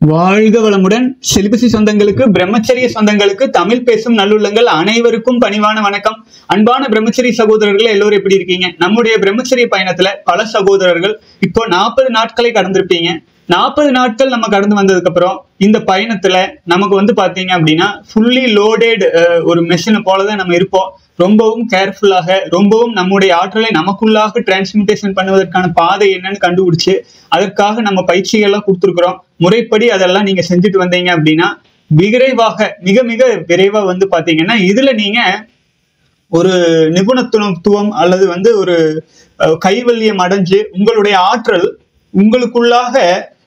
வாழ்க வளமுடன் செலிபசி சொந்தங்களுக்கு பிரம்மச்சரிய சொந்தங்களுக்கு தமிழ் பேசும் நல்லுள்ளங்கள் அனைவருக்கும் பணிவான வணக்கம் அன்பான பிரம்மச்சரிய சகோதரர்கள் எல்லோரும் எப்படி இருக்கீங்க நம்முடைய பிரம்மச்சரிய பயணத்துல பல சகோதரர்கள் இப்போ நாற்பது நாட்களை கடந்திருப்பீங்க நாற்பது நாட்கள் நம்ம கடந்து வந்ததுக்கு அப்புறம் இந்த பயணத்துல நமக்கு வந்து பாத்தீங்க அப்படின்னா ஃபுல்லி லோடட் ஒரு மெஷினை போலதான் நம்ம இருப்போம் ரொம்பவும் கேர்ஃபுல்லாக ரொம்பவும் நம்முடைய ஆற்றலை நமக்குள்ளாக டிரான்ஸ்மிட்டேஷன் பண்ணுவதற்கான பாதை என்னன்னு கண்டுபிடிச்சு அதற்காக நம்ம பயிற்சிகள்லாம் கொடுத்துருக்குறோம் முறைப்படி அதெல்லாம் நீங்க செஞ்சுட்டு வந்தீங்க அப்படின்னா விரைவாக மிக மிக விரைவா வந்து பாத்தீங்கன்னா இதுல நீங்க ஒரு நிபுணத்துவம் அல்லது வந்து ஒரு அஹ், கைவல்யம் அடைஞ்சு உங்களுடைய ஆற்றல் உங்களுக்குள்ளாக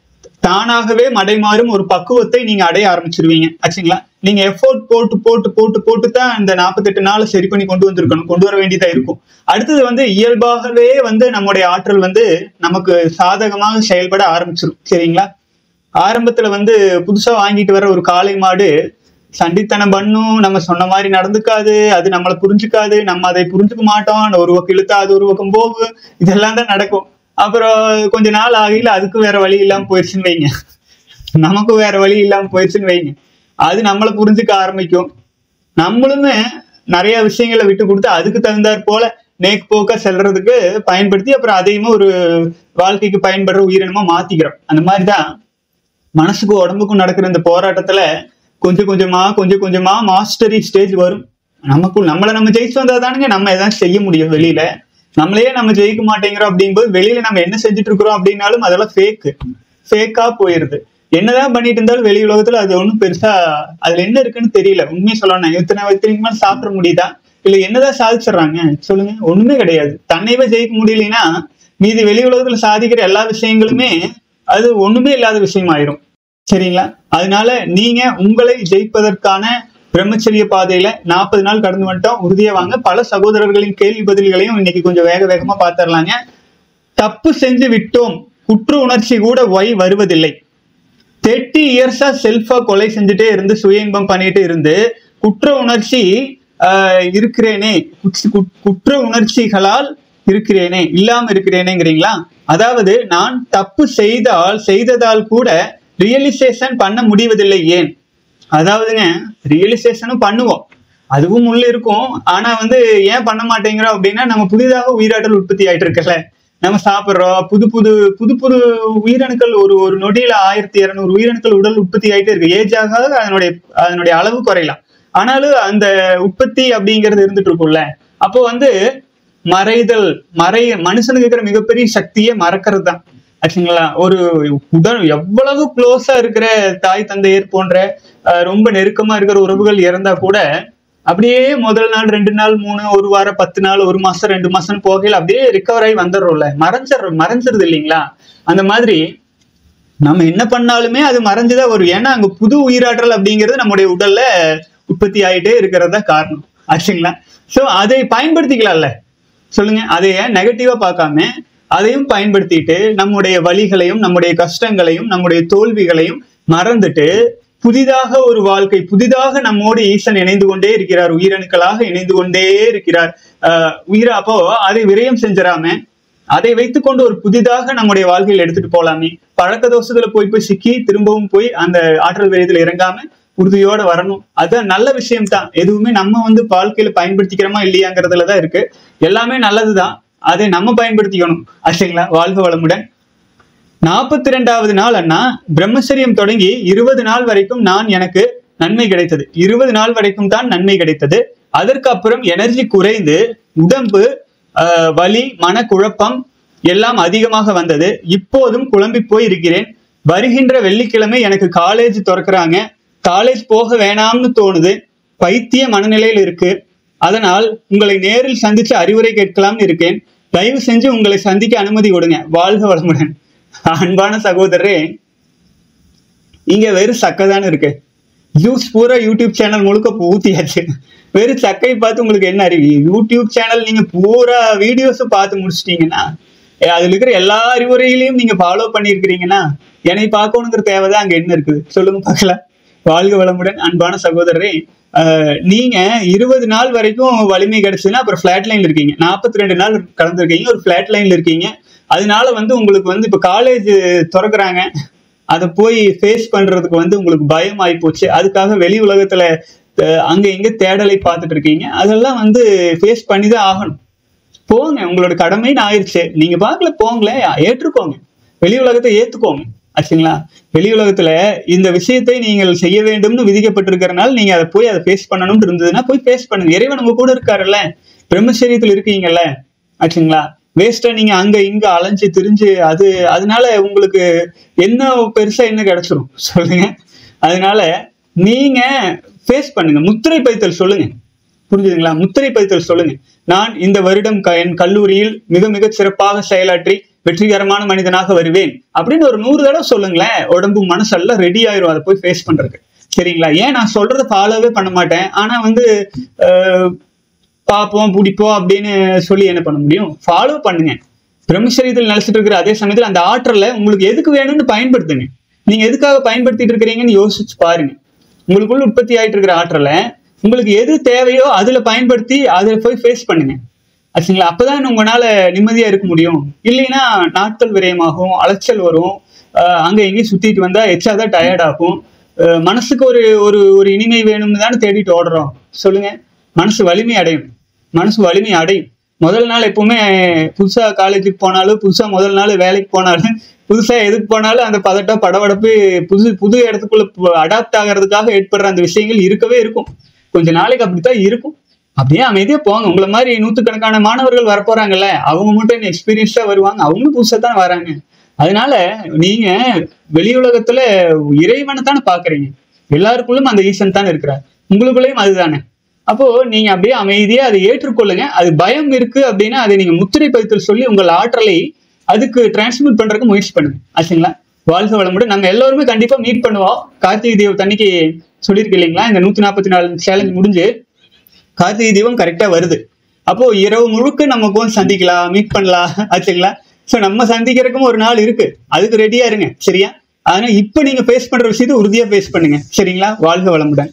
தானாகவே மடைமாறும் ஒரு பக்குவத்தை நீங்க அடைய ஆரம்பிச்சிருவீங்க ஆச்சுங்களா நீங்க எஃபோர்ட் போட்டு போட்டு போட்டு போட்டு தான் இந்த நாற்பத்தெட்டு நாளை சரி பண்ணி கொண்டு வந்திருக்கணும் கொண்டு வர வேண்டியதா இருக்கும் அடுத்தது வந்து இயல்பாகவே வந்து நம்முடைய ஆற்றல் வந்து நமக்கு சாதகமாக செயல்பட ஆரம்பிச்சிடும் சரிங்களா ஆரம்பத்துல வந்து புதுசா வாங்கிட்டு வர ஒரு காளை மாடு சண்டித்தனம் பண்ணும் நம்ம சொன்ன மாதிரி நடந்துக்காது அது நம்மளை புரிஞ்சுக்காது நம்ம அதை புரிஞ்சுக்க மாட்டோம் ஒரு பக்கம் இழுத்தா அது ஒரு பக்கம் போகும் இதெல்லாம் தான் நடக்கும் அப்புறம் கொஞ்ச நாள் ஆகையில அதுக்கு வேற வழி இல்லாம போயிடுச்சுன்னு வைங்க நமக்கும் வேற வழி இல்லாம போயிடுச்சுன்னு வைங்க அது நம்மளை புரிஞ்சுக்க ஆரம்பிக்கும் நம்மளுமே நிறைய விஷயங்களை விட்டு கொடுத்து அதுக்கு தகுந்தாற் போல நேக் போக்க செல்றதுக்கு பயன்படுத்தி அப்புறம் அதையுமே ஒரு வாழ்க்கைக்கு பயன்படுற உயிரினமா மாத்திக்கிறோம் அந்த மாதிரிதான் மனசுக்கும் உடம்புக்கும் நடக்கிற இந்த போராட்டத்துல கொஞ்சம் கொஞ்சமா கொஞ்சம் கொஞ்சமா மாஸ்டரி ஸ்டேஜ் வரும் நமக்குள் நம்மளை நம்ம ஜெயிச்சு வந்தா தானுங்க நம்ம எதாவது செய்ய முடியும் வெளியில நம்மளையே நம்ம ஜெயிக்க மாட்டேங்கிறோம் அப்படிங்கும்போது வெளியில நம்ம என்ன செஞ்சுட்டு இருக்கிறோம் அப்படின்னாலும் அதெல்லாம் ஃபேக்கு ஃபேக்கா போயிருது என்னதான் பண்ணிட்டு இருந்தாலும் வெளி உலகத்துல அது ஒண்ணும் பெருசா அதுல என்ன இருக்குன்னு தெரியல உண்மையை சொல்லணும் இத்தனை வயசுக்கு மேல சாப்பிட முடியுதா இல்ல என்னதான் சாதிச்சிடுறாங்க சொல்லுங்க ஒண்ணுமே கிடையாது தன்னைவே ஜெயிக்க முடியலைன்னா மீதி வெளி உலகத்துல சாதிக்கிற எல்லா விஷயங்களுமே அது ஒண்ணுமே இல்லாத விஷயம் ஆயிரும் சரிங்களா அதனால நீங்க உங்களை ஜெயிப்பதற்கான பிரம்மச்சரிய பாதையில நாற்பது நாள் கடந்து வந்துட்டோம் உறுதியா வாங்க பல சகோதரர்களின் கேள்வி பதில்களையும் இன்னைக்கு கொஞ்சம் வேக வேகமா பார்த்துடலாங்க தப்பு செஞ்சு விட்டோம் குற்ற உணர்ச்சி கூட ஒய் வருவதில்லை தேர்ட்டி இயர்ஸா செல்ஃபா கொலை செஞ்சுட்டே இருந்து சுய இன்பம் பண்ணிட்டு இருந்து குற்ற உணர்ச்சி ஆஹ், இருக்கிறேனே குற்ற- குற்- குற்ற உணர்ச்சிகளால் இருக்கிறேனே இல்லாம இருக்கிறேனேங்கிறீங்களா அதாவது நான் தப்பு செய்தால் செய்ததால் கூட ரியலைசேஷன் பண்ண முடிவதில்லை ஏன் அதாவதுங்க ரியலைசேஷனும் பண்ணுவோம் அதுவும் உள்ள இருக்கும் ஆனா வந்து ஏன் பண்ண மாட்டேங்கிறோம் அப்படின்னா நம்ம புதிதாக உயிராற்றல் உற்பத்தி ஆயிட்டு இருக்கல நம்ம சாப்பிடுறோம் புது புது புது புது உயிரணுக்கள் ஒரு ஒரு நொடியில ஆயிரத்தி இருநூறு உயிரணுக்கள் உடல் உற்பத்தி ஆயிட்டே இருக்கு ஏஜ் ஆக ஆக அதனுடைய அதனுடைய அளவு குறையலாம் ஆனாலும் அந்த உற்பத்தி அப்படிங்கிறது இருந்துட்டு இருக்கும்ல அப்போ வந்து மறைதல் மறை மனுஷனுக்கு இருக்கிற மிகப்பெரிய சக்தியே மறக்கிறது தான் ஆச்சுங்களா ஒரு உடல் எவ்வளவு க்ளோஸா இருக்கிற தாய் தந்தையர் போன்ற அஹ், ரொம்ப நெருக்கமா இருக்கிற உறவுகள் இறந்தா கூட அப்படியே முதல் நாள் ரெண்டு நாள் மூணு ஒரு வாரம் பத்து நாள் ஒரு மாசம் ரெண்டு மாசம் போகையில் அப்படியே ரிகவர் ஆகி வந்துடுறோம்ல மறைஞ்சிடுறோம் மறைஞ்சிருது இல்லைங்களா அந்த மாதிரி நம்ம என்ன பண்ணாலுமே அது மறைஞ்சுதான் வரும் ஏன்னா அங்க புது உயிராற்றல் அப்படிங்கிறது நம்முடைய உடல்ல உற்பத்தி ஆயிட்டே இருக்கிறது தான் காரணம் ஆச்சுங்களா சோ அதை பயன்படுத்திக்கலாம்ல சொல்லுங்க அதை நெகட்டிவா பார்க்காம அதையும் பயன்படுத்திட்டு நம்முடைய வலிகளையும் நம்முடைய கஷ்டங்களையும் நம்முடைய தோல்விகளையும் மறந்துட்டு புதிதாக ஒரு வாழ்க்கை புதிதாக நம்மோடு ஈசன் இணைந்து கொண்டே இருக்கிறார் உயிரணுக்களாக இணைந்து கொண்டே இருக்கிறார் ஆஹ் உயிர அப்போ அதை விரயம் செஞ்சிடாம அதை வைத்துக்கொண்டு ஒரு புதிதாக நம்முடைய வாழ்க்கையில் எடுத்துட்டு போலாமே பழக்க தோஷத்துல போய் போய் சிக்கி திரும்பவும் போய் அந்த ஆற்றல் விரயத்துல இறங்காம உறுதியோட வரணும் அதுதான் நல்ல விஷயம் தான் எதுவுமே நம்ம வந்து வாழ்க்கையில பயன்படுத்திக்கிறோமா இல்லையாங்கிறதுல தான் இருக்கு எல்லாமே நல்லதுதான் அதை நம்ம பயன்படுத்திக்கணும் ஆச்சுங்களா வாழ்க வளமுடன் நாற்பத்தி ரெண்டாவது நாள் அண்ணா பிரம்மச்சரியம் தொடங்கி இருபது நாள் வரைக்கும் நான் எனக்கு நன்மை கிடைத்தது இருபது நாள் வரைக்கும் தான் நன்மை கிடைத்தது அதற்கு அப்புறம் எனர்ஜி குறைந்து உடம்பு ஆஹ், வலி மனக்குழப்பம் எல்லாம் அதிகமாக வந்தது இப்போதும் குழம்பி போய் இருக்கிறேன் வருகின்ற வெள்ளிக்கிழமை எனக்கு காலேஜ் திறக்கிறாங்க காலேஜ் போக வேணாம்னு தோணுது பைத்திய மனநிலையில் இருக்கு அதனால் உங்களை நேரில் சந்திச்சு அறிவுரை கேட்கலாம்னு இருக்கேன் தயவு செஞ்சு உங்களை சந்திக்க அனுமதி கொடுங்க வாழ்க வளமுடன் அன்பான சகோதரரே இங்க வெறும் சக்கை தானே இருக்கு ஜூஸ் பூரா யூடியூப் சேனல் முழுக்க ஊத்தியாச்சு வெறும் சக்கை பார்த்து உங்களுக்கு என்ன அறிவு யூடியூப் சேனல் நீங்க பூரா வீடியோஸ் பார்த்து முடிச்சிட்டீங்கன்னா ஏ, அதுல இருக்கிற எல்லா அறிவுரைகளையும் நீங்க ஃபாலோ பண்ணியிருக்கிறீங்கன்னா என்னை பார்க்கணுங்கிற தேவைதான் அங்க என்ன இருக்குது சொல்லுங்க பார்க்கலாம் வாழ்க வளமுடன் அன்பான சகோதரரே அஹ், நீங்க இருபது நாள் வரைக்கும் வலிமை கிடைச்சுன்னா அப்புறம் ஃபிளாட் லைன்ல இருக்கீங்க நாற்பத்தி ரெண்டு நாள் கடந்திருக்கீங்க ஒரு ஃபிளாட் லைன்ல இருக்கீங்க அதனால வந்து உங்களுக்கு வந்து இப்ப காலேஜ் திறக்கிறாங்க அதை போய் ஃபேஸ் பண்றதுக்கு வந்து உங்களுக்கு பயம் ஆயிப்போச்சு அதுக்காக வெளி உலகத்துல அஹ், அங்க இங்க தேடலை பார்த்துட்டு இருக்கீங்க அதெல்லாம் வந்து ஃபேஸ் பண்ணி தான் ஆகணும் போங்க உங்களோட கடமைன்னு ஆயிடுச்சு நீங்க பார்க்கல போங்களேன் ஏற்றுக்கோங்க வெளி உலகத்தை ஏத்துக்கோங்க ஆச்சுங்களா வெளி உலகத்துல இந்த விஷயத்தை நீங்கள் செய்ய வேண்டும்னு விதிக்கப்பட்டிருக்கிறனால நீங்க அதை போய் அதை ஃபேஸ் பண்ணணும்னு இருந்ததுன்னா போய் ஃபேஸ் பண்ணுங்க இறைவன் உங்க கூட இருக்காருல்ல பிரம்மச்சரியத்தில் இருக்கீங்கல்ல ஆச்சுங்களா வேஸ்டா நீங்க அங்க இங்க அலைஞ்சு திரிஞ்சு அது அதனால உங்களுக்கு என்ன பெருசா என்ன கிடைச்சிரும் சொல்லுங்க அதனால நீங்க ஃபேஸ் பண்ணுங்க முத்திரை பைத்தல் சொல்லுங்க புரிஞ்சுதுங்களா முத்திரை பதித்தல் சொல்லுங்க நான் இந்த வருடம் க- என் கல்லூரியில் மிக மிக சிறப்பாக செயலாற்றி வெற்றிகரமான மனிதனாக வருவேன் அப்படின்னு ஒரு நூறு தடவை சொல்லுங்களேன் உடம்பு மனசெல்லாம் ரெடி ஆயிரும் அதை போய் ஃபேஸ் பண்றதுக்கு சரிங்களா ஏன் நான் சொல்றத ஃபாலோவே பண்ண மாட்டேன் ஆனா வந்து அஹ், பார்ப்போம் பிடிப்போம் அப்படின்னு சொல்லி என்ன பண்ண முடியும் ஃபாலோ பண்ணுங்க பிரம்மச்சரியத்தில் நினைச்சிட்டு இருக்கிற அதே சமயத்தில் அந்த ஆற்றலை உங்களுக்கு எதுக்கு வேணும்னு பயன்படுத்துங்க நீங்க எதுக்காக பயன்படுத்திட்டு இருக்கிறீங்கன்னு யோசிச்சு பாருங்க உங்களுக்குள்ள உற்பத்தி ஆயிட்டு இருக்கிற ஆற்றலை உங்களுக்கு எது தேவையோ அதுல பயன்படுத்தி அதுல போய் ஃபேஸ் பண்ணுங்க ஆச்சுங்களா அப்பதான் உங்களால நிம்மதியா இருக்க முடியும் இல்லைன்னா நாட்கள் விரயமாகும் அலைச்சல் வரும் ஆஹ் அங்க எங்கேயும் சுத்திட்டு வந்தா எச்சாதான் டயர்ட் ஆகும் ஆஹ் மனசுக்கு ஒரு ஒரு ஒரு இனிமை வேணும்னு தானே தேடிட்டு ஓடுறோம் சொல்லுங்க மனசு வலிமை அடையும் மனசு வலிமை அடையும் முதல் நாள் எப்பவுமே புதுசா காலேஜுக்கு போனாலும் புதுசா முதல் நாள் வேலைக்கு போனாலும் புதுசா எதுக்கு போனாலும் அந்த பதட்டம் படபடப்பு புது புது இடத்துக்குள்ள அடாப்ட் ஆகிறதுக்காக ஏற்படுற அந்த விஷயங்கள் இருக்கவே இருக்கும் கொஞ்ச நாளைக்கு அப்படித்தான் இருக்கும் அப்படியே அமைதியா போங்க உங்களை மாதிரி நூத்துக்கணக்கான மாணவர்கள் வரப்போறாங்கல்ல அவங்க மட்டும் எக்ஸ்பீரியன்ஸா வருவாங்க அவங்களும் புதுசா தான் வராங்க அதனால நீங்க வெளி உலகத்துல இறைவனை தானே பாக்குறீங்க எல்லாருக்குள்ளும் அந்த ஈசன் தானே இருக்கிறார் உங்களுக்குள்ளேயும் அதுதானே அப்போ நீங்க அப்படியே அமைதியா அதை ஏற்றுக்கொள்ளுங்க அது பயம் இருக்கு அப்படின்னா அதை நீங்க முத்திரை பதித்தல் சொல்லி உங்கள் ஆற்றலை அதுக்கு டிரான்ஸ்மிட் பண்றதுக்கு முயற்சி பண்ணுங்க ஆச்சுங்களா வாழ்க வளமுடன் நம்ம எல்லாருமே கண்டிப்பா மீட் பண்ணுவோம் கார்த்திகை தீபம் தண்ணிக்கு சொல்லியிருக்கு இல்லைங்களா இந்த நூத்தி நாற்பத்தி நாலு சேலஞ்ச் முடிஞ்சு கார்த்திகை தீபம் கரெக்டா வருது அப்போ இரவு முழுக்க நம்ம போய் சந்திக்கலாம் மீட் பண்ணலாம் ஆச்சுங்களா ஸோ நம்ம சந்திக்கிறதுக்கும் ஒரு நாள் இருக்கு அதுக்கு ரெடியா இருங்க சரியா அதனால இப்போ நீங்க ஃபேஸ் பண்ற விஷயத்தை உறுதியா ஃபேஸ் பண்ணுங்க சரிங்களா வாழ்க வளமுடன்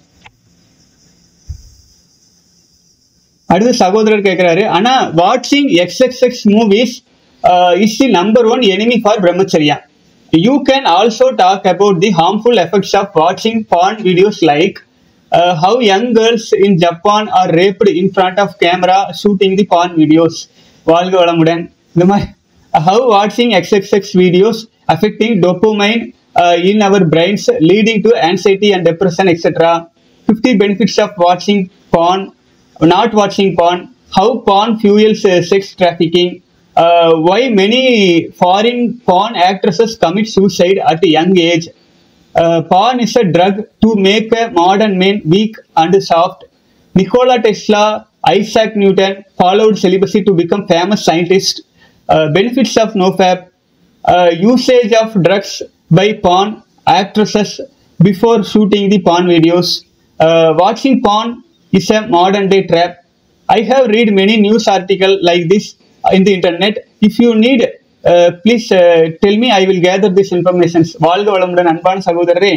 அடுத்து சகோதரர் கேட்கிறாரு ஆனா வாட்சிங் X X X movies is the number one enemy for பிரம்மச்சரியா you can also talk about the harmful effects of வாட்சிங் பான் videos like how young girls in Japan R raped in front of camera shooting the porn videos வாழ்க வளமுடன் இந்த மாதிரி how வாட்சிங் X X X videos affecting dopamine in our brains leading to anxiety and depression etc 50 benefits of watching porn not watching porn how porn fuels uh, sex trafficking uh, why many foreign porn actresses commit suicide at a young age uh, porn is a drug to make a modern man weak and soft nikola tesla isaac newton followed celibacy to become famous scientist uh, benefits of nofap uh, usage of drugs by porn actresses before shooting the porn videos. Uh, watching porn is a modern day trap. I have read many news article like this in the internet. If you need, uh, please uh, tell me. I will gather this information. வாழ்க வளமுடன் அன்பான சகோதரரே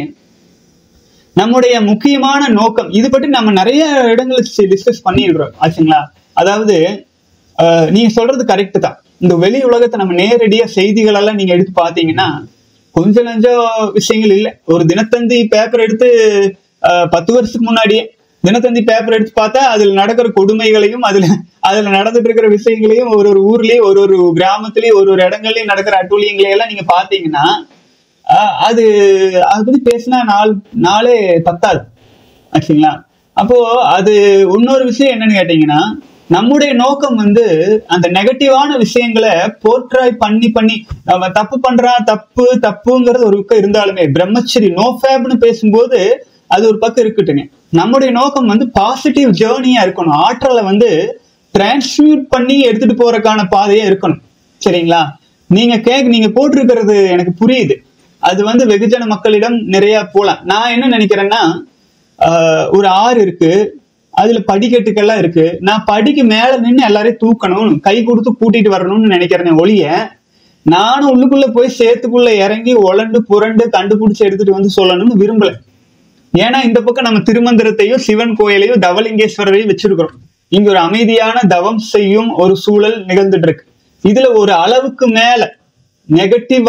நம்முடைய முக்கியமான நோக்கம் இது பற்றி நம்ம நிறைய இடங்களுக்கு டிஸ்கஸ் பண்ணியிருக்கிறோம் ஆச்சுங்களா அதாவது அஹ், நீங்க சொல்றது கரெக்ட் தான் இந்த வெளி உலகத்தை நம்ம நேரடியா செய்திகள் எல்லாம் நீங்க எடுத்து பாத்தீங்கன்னா கொஞ்சம் நஞ்சம் விஷயங்கள் இல்லை ஒரு தினத்தந்தி பேப்பர் எடுத்து அஹ், பத்து வருஷத்துக்கு முன்னாடியே தினத்தந்தி பேப்பர் எடுத்து பார்த்தா அதுல நடக்கிற கொடுமைகளையும் அதுல அதுல நடந்துட்டு இருக்கிற விஷயங்களையும் ஒரு ஒரு ஊர்லயும் ஒரு ஒரு கிராமத்திலயும் ஒரு ஒரு இடங்கள்லயும் நடக்கிற அட்டூழியங்களை எல்லாம் நீங்க பாத்தீங்கன்னா ஆஹ் அது அதை பத்தி பேசினா நாள் நாளே பத்தாது ஆச்சுங்களா அப்போ அது இன்னொரு விஷயம் என்னன்னு கேட்டீங்கன்னா நம்முடைய நோக்கம் வந்து அந்த நெகட்டிவான விஷயங்களை போர்ட்ராய் பண்ணி பண்ணி நம்ம தப்பு பண்றான் தப்பு தப்புங்கிறது ஒரு பக்கம் இருந்தாலுமே பிரம்மச்சரி நோ ஃபேப்னு பேசும்போது அது ஒரு பக்கம் இருக்கட்டுங்க நம்முடைய நோக்கம் வந்து பாசிட்டிவ் ஜேர்னியா இருக்கணும் ஆற்றலை வந்து டிரான்ஸ்மியூட் பண்ணி எடுத்துட்டு போறதுக்கான பாதையா இருக்கணும் சரிங்களா நீங்க கேக் நீங்க போட்டிருக்கிறது எனக்கு புரியுது அது வந்து வெகுஜன மக்களிடம் நிறைய போலாம் நான் என்ன நினைக்கிறேன்னா ஆஹ், ஒரு ஆறு இருக்கு அதுல படிக்கட்டுக்கெல்லாம் இருக்கு நான் படிக்கு மேல நின்று எல்லாரையும் தூக்கணும் கை கொடுத்து கூட்டிட்டு வரணும்னு நினைக்கிறேன் ஒளிய நானும் உள்ளுக்குள்ள போய் சேத்துக்குள்ள இறங்கி உலண்டு புரண்டு கண்டுபிடிச்சு எடுத்துட்டு வந்து சொல்லணும்னு விரும்பல ஏன்னா இந்த பக்கம் நம்ம திருமந்திரத்தையும் சிவன் கோயிலையும் தவலிங்கேஸ்வரரையும் வச்சிருக்கிறோம் இங்க ஒரு அமைதியான தவம் செய்யும் ஒரு சூழல் நிகழ்ந்துட்டு இருக்கு இதுல ஒரு அளவுக்கு மேல நெகட்டிவா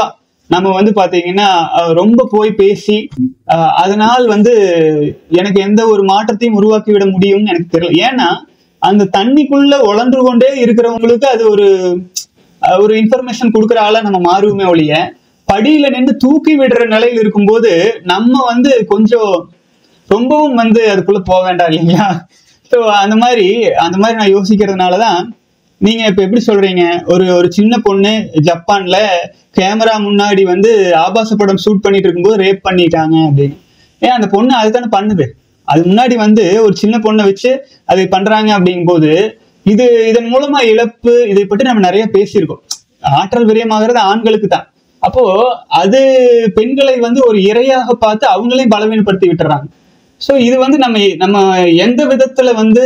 நம்ம வந்து பாத்தீங்கன்னா அஹ், ரொம்ப போய் பேசி அஹ், அதனால் வந்து எனக்கு எந்த ஒரு மாற்றத்தையும் உருவாக்கி விட முடியும்னு எனக்கு தெரியல ஏன்னா அந்த தண்ணிக்குள்ள உழன்று கொண்டே இருக்கிறவங்களுக்கு அது ஒரு அஹ், ஒரு இன்ஃபர்மேஷன் கொடுக்குற ஆளா நம்ம மாறுவோமே ஒழிய படியில நின்று தூக்கி விடுற நிலையில இருக்கும்போது நம்ம வந்து கொஞ்சம் ரொம்பவும் வந்து அதுக்குள்ள போக வேண்டாம் இல்லைங்களா ஸோ அந்த மாதிரி அந்த மாதிரி நான் யோசிக்கிறதுனாலதான் நீங்க இப்ப எப்படி சொல்றீங்க ஒரு ஒரு சின்ன பொண்ணு ஜப்பான்ல கேமரா முன்னாடி வந்து ஆபாச படம் ஷூட் பண்ணிட்டு இருக்கும்போது ரேப் பண்ணிட்டாங்க அப்படின்னு ஏன் அந்த பொண்ணு அதுதானே பண்ணுது அது முன்னாடி வந்து ஒரு சின்ன பொண்ணை வச்சு அதை பண்றாங்க அப்படிங்கும்போது இது இதன் மூலமா இழப்பு இதை பற்றி நம்ம நிறைய பேசியிருக்கோம் ஆற்றல் விரயமாகிறது ஆண்களுக்கு தான் அப்போ அது பெண்களை வந்து ஒரு இரையாக பார்த்து அவங்களையும் பலவீனப்படுத்தி விட்டுறாங்க சோ இது வந்து நம்ம நம்ம எந்த விதத்துல வந்து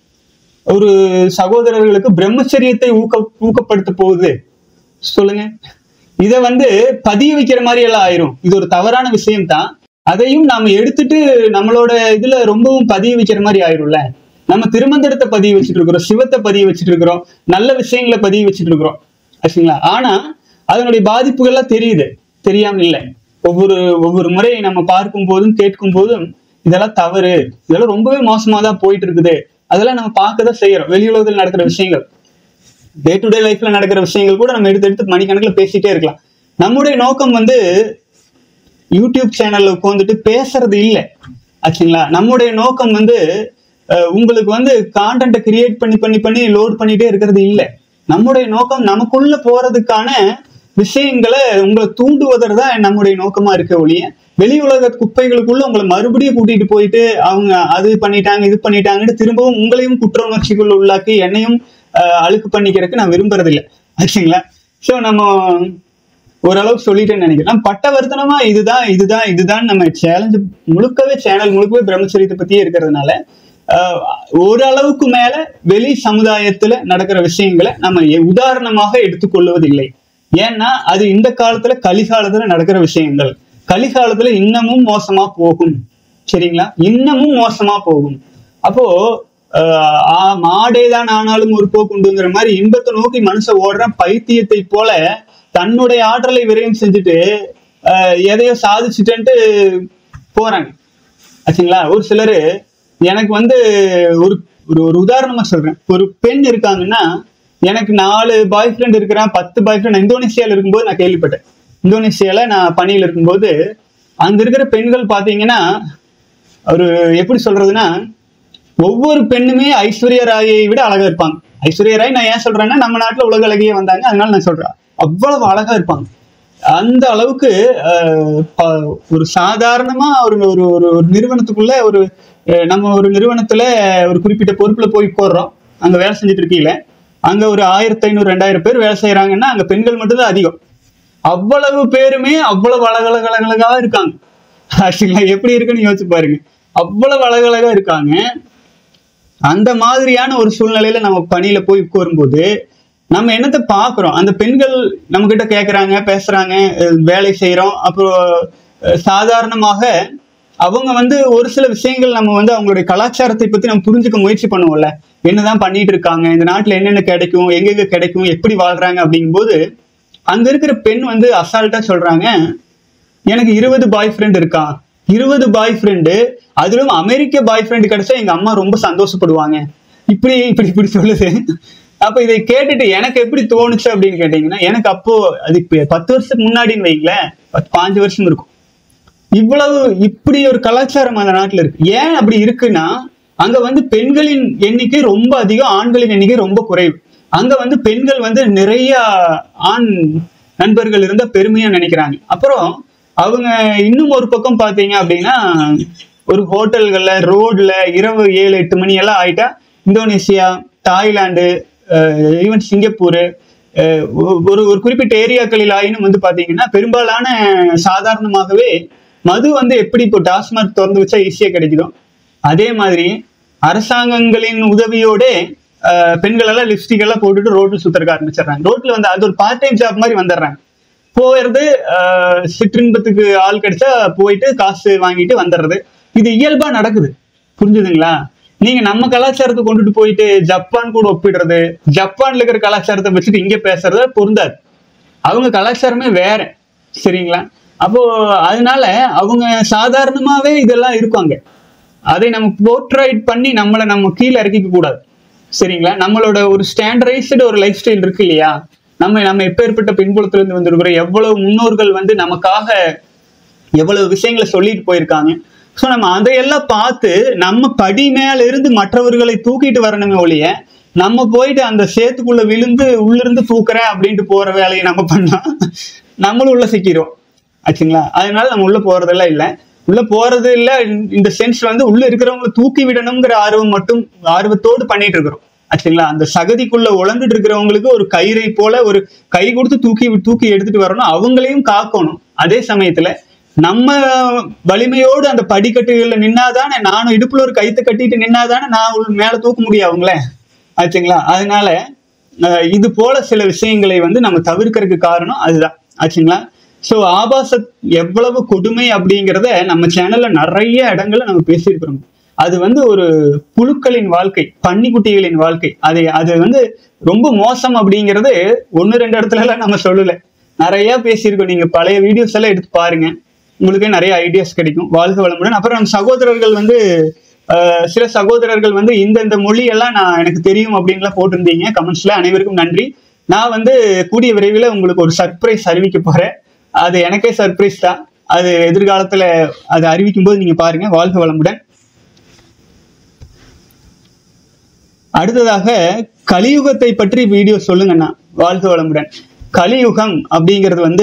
ஒரு சகோதரர்களுக்கு பிரம்மச்சரியத்தை ஊக்க ஊக்கப்படுத்த போகுது சொல்லுங்க இத வந்து பதிய வைக்கிற மாதிரி எல்லாம் ஆயிரும் இது ஒரு தவறான விஷயம் தான் அதையும் நாம எடுத்துட்டு நம்மளோட இதுல ரொம்பவும் பதிய வைக்கிற மாதிரி ஆயிரும்ல நம்ம திருமந்திரத்தை பதிய வச்சுட்டு இருக்கிறோம் சிவத்தை பதிய வச்சுட்டு இருக்கிறோம் நல்ல விஷயங்களை பதிய வச்சுட்டு இருக்கிறோம் ஆச்சுங்களா ஆனா அதனுடைய பாதிப்புகள்லாம் தெரியுது தெரியாம இல்லை ஒவ்வொரு ஒவ்வொரு முறை நம்ம பார்க்கும் போதும் கேட்கும் போதும் இதெல்லாம் தவறு இதெல்லாம் ரொம்பவே மோசமா தான் போயிட்டு இருக்குது அதெல்லாம் நம்ம பார்க்க தான் செய்யறோம் வெளி உலகத்தில் நடக்கிற விஷயங்கள் டே டு டே லைஃப்ல நடக்கிற விஷயங்கள் கூட நம்ம எடுத்து எடுத்து மணிக்கணக்கில் பேசிட்டே இருக்கலாம் நம்முடைய நோக்கம் வந்து யூடியூப் சேனல்ல உட்காந்துட்டு பேசுறது இல்லை ஆச்சுங்களா நம்முடைய நோக்கம் வந்து அஹ், உங்களுக்கு வந்து கான்டென்ட்டை கிரியேட் பண்ணி பண்ணி பண்ணி லோட் பண்ணிட்டே இருக்கிறது இல்லை நம்முடைய நோக்கம் நமக்குள்ள போறதுக்கான விஷயங்களை உங்களை தூண்டுவதற்கு தான் நம்முடைய நோக்கமா இருக்க ஒழிய வெளி உலக குப்பைகளுக்குள்ள உங்களை மறுபடியும் கூட்டிட்டு போயிட்டு அவங்க அது பண்ணிட்டாங்க இது பண்ணிட்டாங்கன்னு திரும்பவும் உங்களையும் குற்ற உணர்ச்சிக்குள்ள உள்ளாக்கி என்னையும் அஹ், அழுக்கு பண்ணிக்கிறதுக்கு நான் விரும்புறதில்லை ஆச்சுங்களா ஸோ நம்ம ஓரளவுக்கு சொல்லிட்டேன்னு நினைக்கிறேன் பட்ட வருத்தனமா இதுதான் இதுதான் இதுதான் நம்ம சேலஞ்சு முழுக்கவே சேனல் முழுக்கவே பிரம்மச்சரியத்தை பத்தியே இருக்கிறதுனால ஆஹ், ஓரளவுக்கு மேல வெளி சமுதாயத்துல நடக்கிற விஷயங்களை நம்ம எ- உதாரணமாக எடுத்துக்கொள்வதில்லை ஏன்னா அது இந்த காலத்துல கலிகாலத்துல நடக்கிற விஷயங்கள் கலிகாலத்துல இன்னமும் மோசமா போகும் சரிங்களா இன்னமும் மோசமா போகும் அப்போ ஆஹ், ஆ- மாடேதான் ஆனாலும் ஒரு போக்குண்டுங்கிற மாதிரி இன்பத்தை நோக்கி மனுஷன் ஓடுற பைத்தியத்தை போல தன்னுடைய ஆற்றலை விரயம் செஞ்சுட்டு ஆஹ், எதையோ சாதிச்சுட்டேன்ட்டு போறாங்க ஆச்சுங்களா ஒரு சிலர் எனக்கு வந்து ஒரு ஒரு ஒரு உதாரணமா சொல்றேன் ஒரு பெண் இருக்காங்கன்னா எனக்கு நாலு பாய் ஃப்ரெண்ட் இருக்கிறான் பத்து பாய் ஃப்ரெண்ட் இந்தோனேஷியால இருக்கும்போது நான் கேள்விப்பட்டேன் இந்தோனேஷியால நான் பணியில் இருக்கும்போது அங்க இருக்கிற பெண்கள் பாத்தீங்கன்னா ஒரு எப்படி சொல்றதுன்னா ஒவ்வொரு பெண்ணுமே ஐஸ்வர்யா ராயை விட அழகா இருப்பாங்க ஐஸ்வர்யா ராய் நான் ஏன் சொல்றேன்னா நம்ம நாட்டுல உலக அழகியே வந்தாங்க அதனால நான் சொல்றேன் அவ்வளவு அழகா இருப்பாங்க அந்த அளவுக்கு அஹ், ப- ஒரு சாதாரணமா ஒரு ஒரு ஒரு ஒரு நிறுவனத்துக்குள்ள ஒரு அஹ், நம்ம ஒரு நிறுவனத்துல ஒரு குறிப்பிட்ட பொறுப்புல போய் போடுறோம் அங்க வேலை செஞ்சுட்டு இருக்கீங்கள அங்க ஒரு ஆயிரத்தி ஐநூறு ரெண்டாயிரம் பேர் வேலை செய்யறாங்கன்னா அங்க பெண்கள் மட்டும்தான் அதிகம் அவ்வளவு பேருமே அவ்வளவு அழகழகழகழகா இருக்காங்க ஆக்சுவலா எப்படி இருக்குன்னு யோசிச்சு பாருங்க அவ்வளவு அழகழகா இருக்காங்க அந்த மாதிரியான ஒரு சூழ்நிலையில நம்ம பணியில போய் உட்காரும்போது நம்ம என்னத்தை பார்க்குறோம் அந்த பெண்கள் நம்ம கிட்ட கேட்குறாங்க பேசுறாங்க அஹ் வேலை செய்றோம் அப்புறம் அஹ் சாதாரணமாக அவங்க வந்து ஒரு சில விஷயங்கள் நம்ம வந்து அவங்களுடைய கலாச்சாரத்தை பத்தி நம்ம புரிஞ்சுக்க முயற்சி பண்ணுவோம்ல என்னதான் பண்ணிட்டு இருக்காங்க இந்த நாட்டுல என்னென்ன கிடைக்கும் எங்கெங்க கிடைக்கும் எப்படி வாழ்றாங்க அப்படிங்கும்போது அங்க இருக்கிற பெண் வந்து அசால்ட்டா சொல்றாங்க எனக்கு இருபது பாய் ஃப்ரெண்ட் இருக்கான் இருபது பாய் ஃப்ரெண்டு அதிலும் அமெரிக்க பாய் ஃப்ரெண்டு கிடைச்சா எங்க அம்மா ரொம்ப சந்தோஷப்படுவாங்க இப்படி இப்படி இப்படி சொல்லுது அப்ப இதை கேட்டுட்டு எனக்கு எப்படி தோணுச்சு அப்படின்னு கேட்டீங்கன்னா எனக்கு அப்போ அது இப்ப பத்து வருஷத்துக்கு முன்னாடின்னு வைங்களேன் பத்து பாஞ்சு வருஷம் இருக்கும் இவ்வளவு இப்படி ஒரு கலாச்சாரம் அந்த நாட்டுல இருக்கு ஏன் அப்படி இருக்குன்னா அங்க வந்து பெண்களின் எண்ணிக்கை ரொம்ப அதிகம் ஆண்களின் எண்ணிக்கை ரொம்ப குறைவு அங்க வந்து பெண்கள் வந்து நிறைய ஆண் நண்பர்கள் இருந்தா பெருமையா நினைக்கிறாங்க அப்புறம் அவங்க இன்னும் ஒரு பக்கம் பாத்தீங்க அப்படின்னா ஒரு ஹோட்டல்கள்ல ரோட்ல இரவு ஏழு எட்டு மணி எல்லாம் ஆயிட்டா Indonesia Thailand even Singapore ah ஒரு ஒரு குறிப்பிட்ட ஏரியாக்களில் ஆயினும் வந்து பாத்தீங்கன்னா பெரும்பாலான சாதாரணமாகவே மது வந்து எப்படி இப்போ டாஸ்மாக் திறந்து வச்சா ஈஸியா கிடைக்குதோ அதே மாதிரி அரசாங்கங்களின் உதவியோட அஹ், பெண்கள் எல்லாம் லிப்ஸ்டிக் எல்லாம் போட்டுட்டு ரோட்டில் சுத்தறக்க ஆரம்பிச்சிடுறாங்க ரோட்ல வந்து அது ஒரு பார்ட் டைம் ஜாப் மாதிரி வந்துடுறாங்க போயிடுறது அஹ், சிற்றின்பத்துக்கு ஆள் கிடைச்சா போயிட்டு காசு வாங்கிட்டு வந்துடுறது இது இயல்பா நடக்குது புரிஞ்சுதுங்களா நீங்க நம்ம கலாச்சாரத்தை கொண்டுட்டு போயிட்டு ஜப்பான் கூட ஒப்பிடுறது ஜப்பான்ல இருக்கிற கலாச்சாரத்தை வச்சுட்டு இங்க பேசுறது பொருந்தாது அவங்க கலாச்சாரமே வேற சரிங்களா அப்போ அதனால அவங்க சாதாரணமாவே இதெல்லாம் இருப்பாங்க அதை நம்ம போர்ட்ரைட் பண்ணி நம்மளை நம்ம கீழே இறக்கிக்க கூடாது சரிங்களா நம்மளோட ஒரு ஸ்டாண்டர்டைஸ்டு ஒரு லைஃப் ஸ்டைல் இருக்கு இல்லையா நம்ம நம்ம எப்பேற்பட்ட பின்புலத்துல இருந்து வந்திருக்கிறோம் எவ்வளவு முன்னோர்கள் வந்து நமக்காக எவ்வளவு விஷயங்களை சொல்லிட்டு போயிருக்காங்க ஸோ நம்ம அதையெல்லாம் பார்த்து நம்ம படி மேல இருந்து மற்றவர்களை தூக்கிட்டு வரணுமே ஒழிய நம்ம போயிட்டு அந்த சேத்துக்குள்ள விழுந்து உள்ளிருந்து தூக்குறேன் அப்படின்ட்டு போற வேலையை நம்ம பண்ணா நம்மளும் உள்ள சிக்கிறோம் ஆச்சுங்களா அதனால நம்ம உள்ள போறதெல்லாம் இல்லை உள்ள போறது இல்ல இந்த சென்ஸ் வந்து உள்ள இருக்கிறவங்களை தூக்கி விடணுங்கிற ஆர்வம் மட்டும் ஆர்வத்தோடு பண்ணிட்டு இருக்கிறோம் ஆச்சுங்களா அந்த சகதிக்குள்ள உழந்துட்டு இருக்கிறவங்களுக்கு ஒரு கயிறை போல ஒரு கை கொடுத்து தூக்கி தூக்கி எடுத்துட்டு வரணும் அவங்களையும் காக்கணும் அதே சமயத்துல நம்ம வலிமையோடு அந்த படிக்கட்டுகள்ல நின்னாதானே நானும் இடுப்புல ஒரு கைத்தை கட்டிட்டு நின்னாதானே நான் உள்ள மேல தூக்க முடியும் அவங்கள ஆச்சுங்களா அதனால அஹ், இது போல சில விஷயங்களை வந்து நம்ம தவிர்க்கறதுக்கு காரணம் அதுதான் ஆச்சுங்களா ஸோ ஆபாச எவ்வளவு கொடுமை அப்படிங்கிறத நம்ம சேனல்ல நிறைய இடங்கள்ல நம்ம பேசியிருக்கிறோம் அது வந்து ஒரு புழுக்களின் வாழ்க்கை பன்னிக்குட்டிகளின் வாழ்க்கை அது அது வந்து ரொம்ப மோசம் அப்படிங்கிறது ஒன்று ரெண்டு இடத்துல எல்லாம் நம்ம சொல்லல நிறைய பேசியிருக்கோம் நீங்க பழைய வீடியோஸ் எல்லாம் எடுத்து பாருங்க உங்களுக்கு நிறைய ஐடியாஸ் கிடைக்கும் வாழ்க வளமுடன் அப்புறம் நம்ம சகோதரர்கள் வந்து அஹ், சில சகோதரர்கள் வந்து இந்த இந்த மொழி எல்லாம் நான் எனக்கு தெரியும் அப்படின்லாம் போட்டிருந்தீங்க கமெண்ட்ஸ்ல அனைவருக்கும் நன்றி நான் வந்து கூடிய விரைவில் உங்களுக்கு ஒரு சர்ப்ரைஸ் அறிவிக்க போறேன் அது எனக்கே சர்ப்ரைஸ் தான் அது எதிர்காலத்துல அது அறிவிக்கும் போது நீங்க பாருங்க வாழ்க வளமுடன் அடுத்ததாக கலியுகத்தை பற்றி வீடியோ சொல்லுங்கண்ணா வாழ்க வளமுடன் கலியுகம் அப்படிங்கிறது வந்து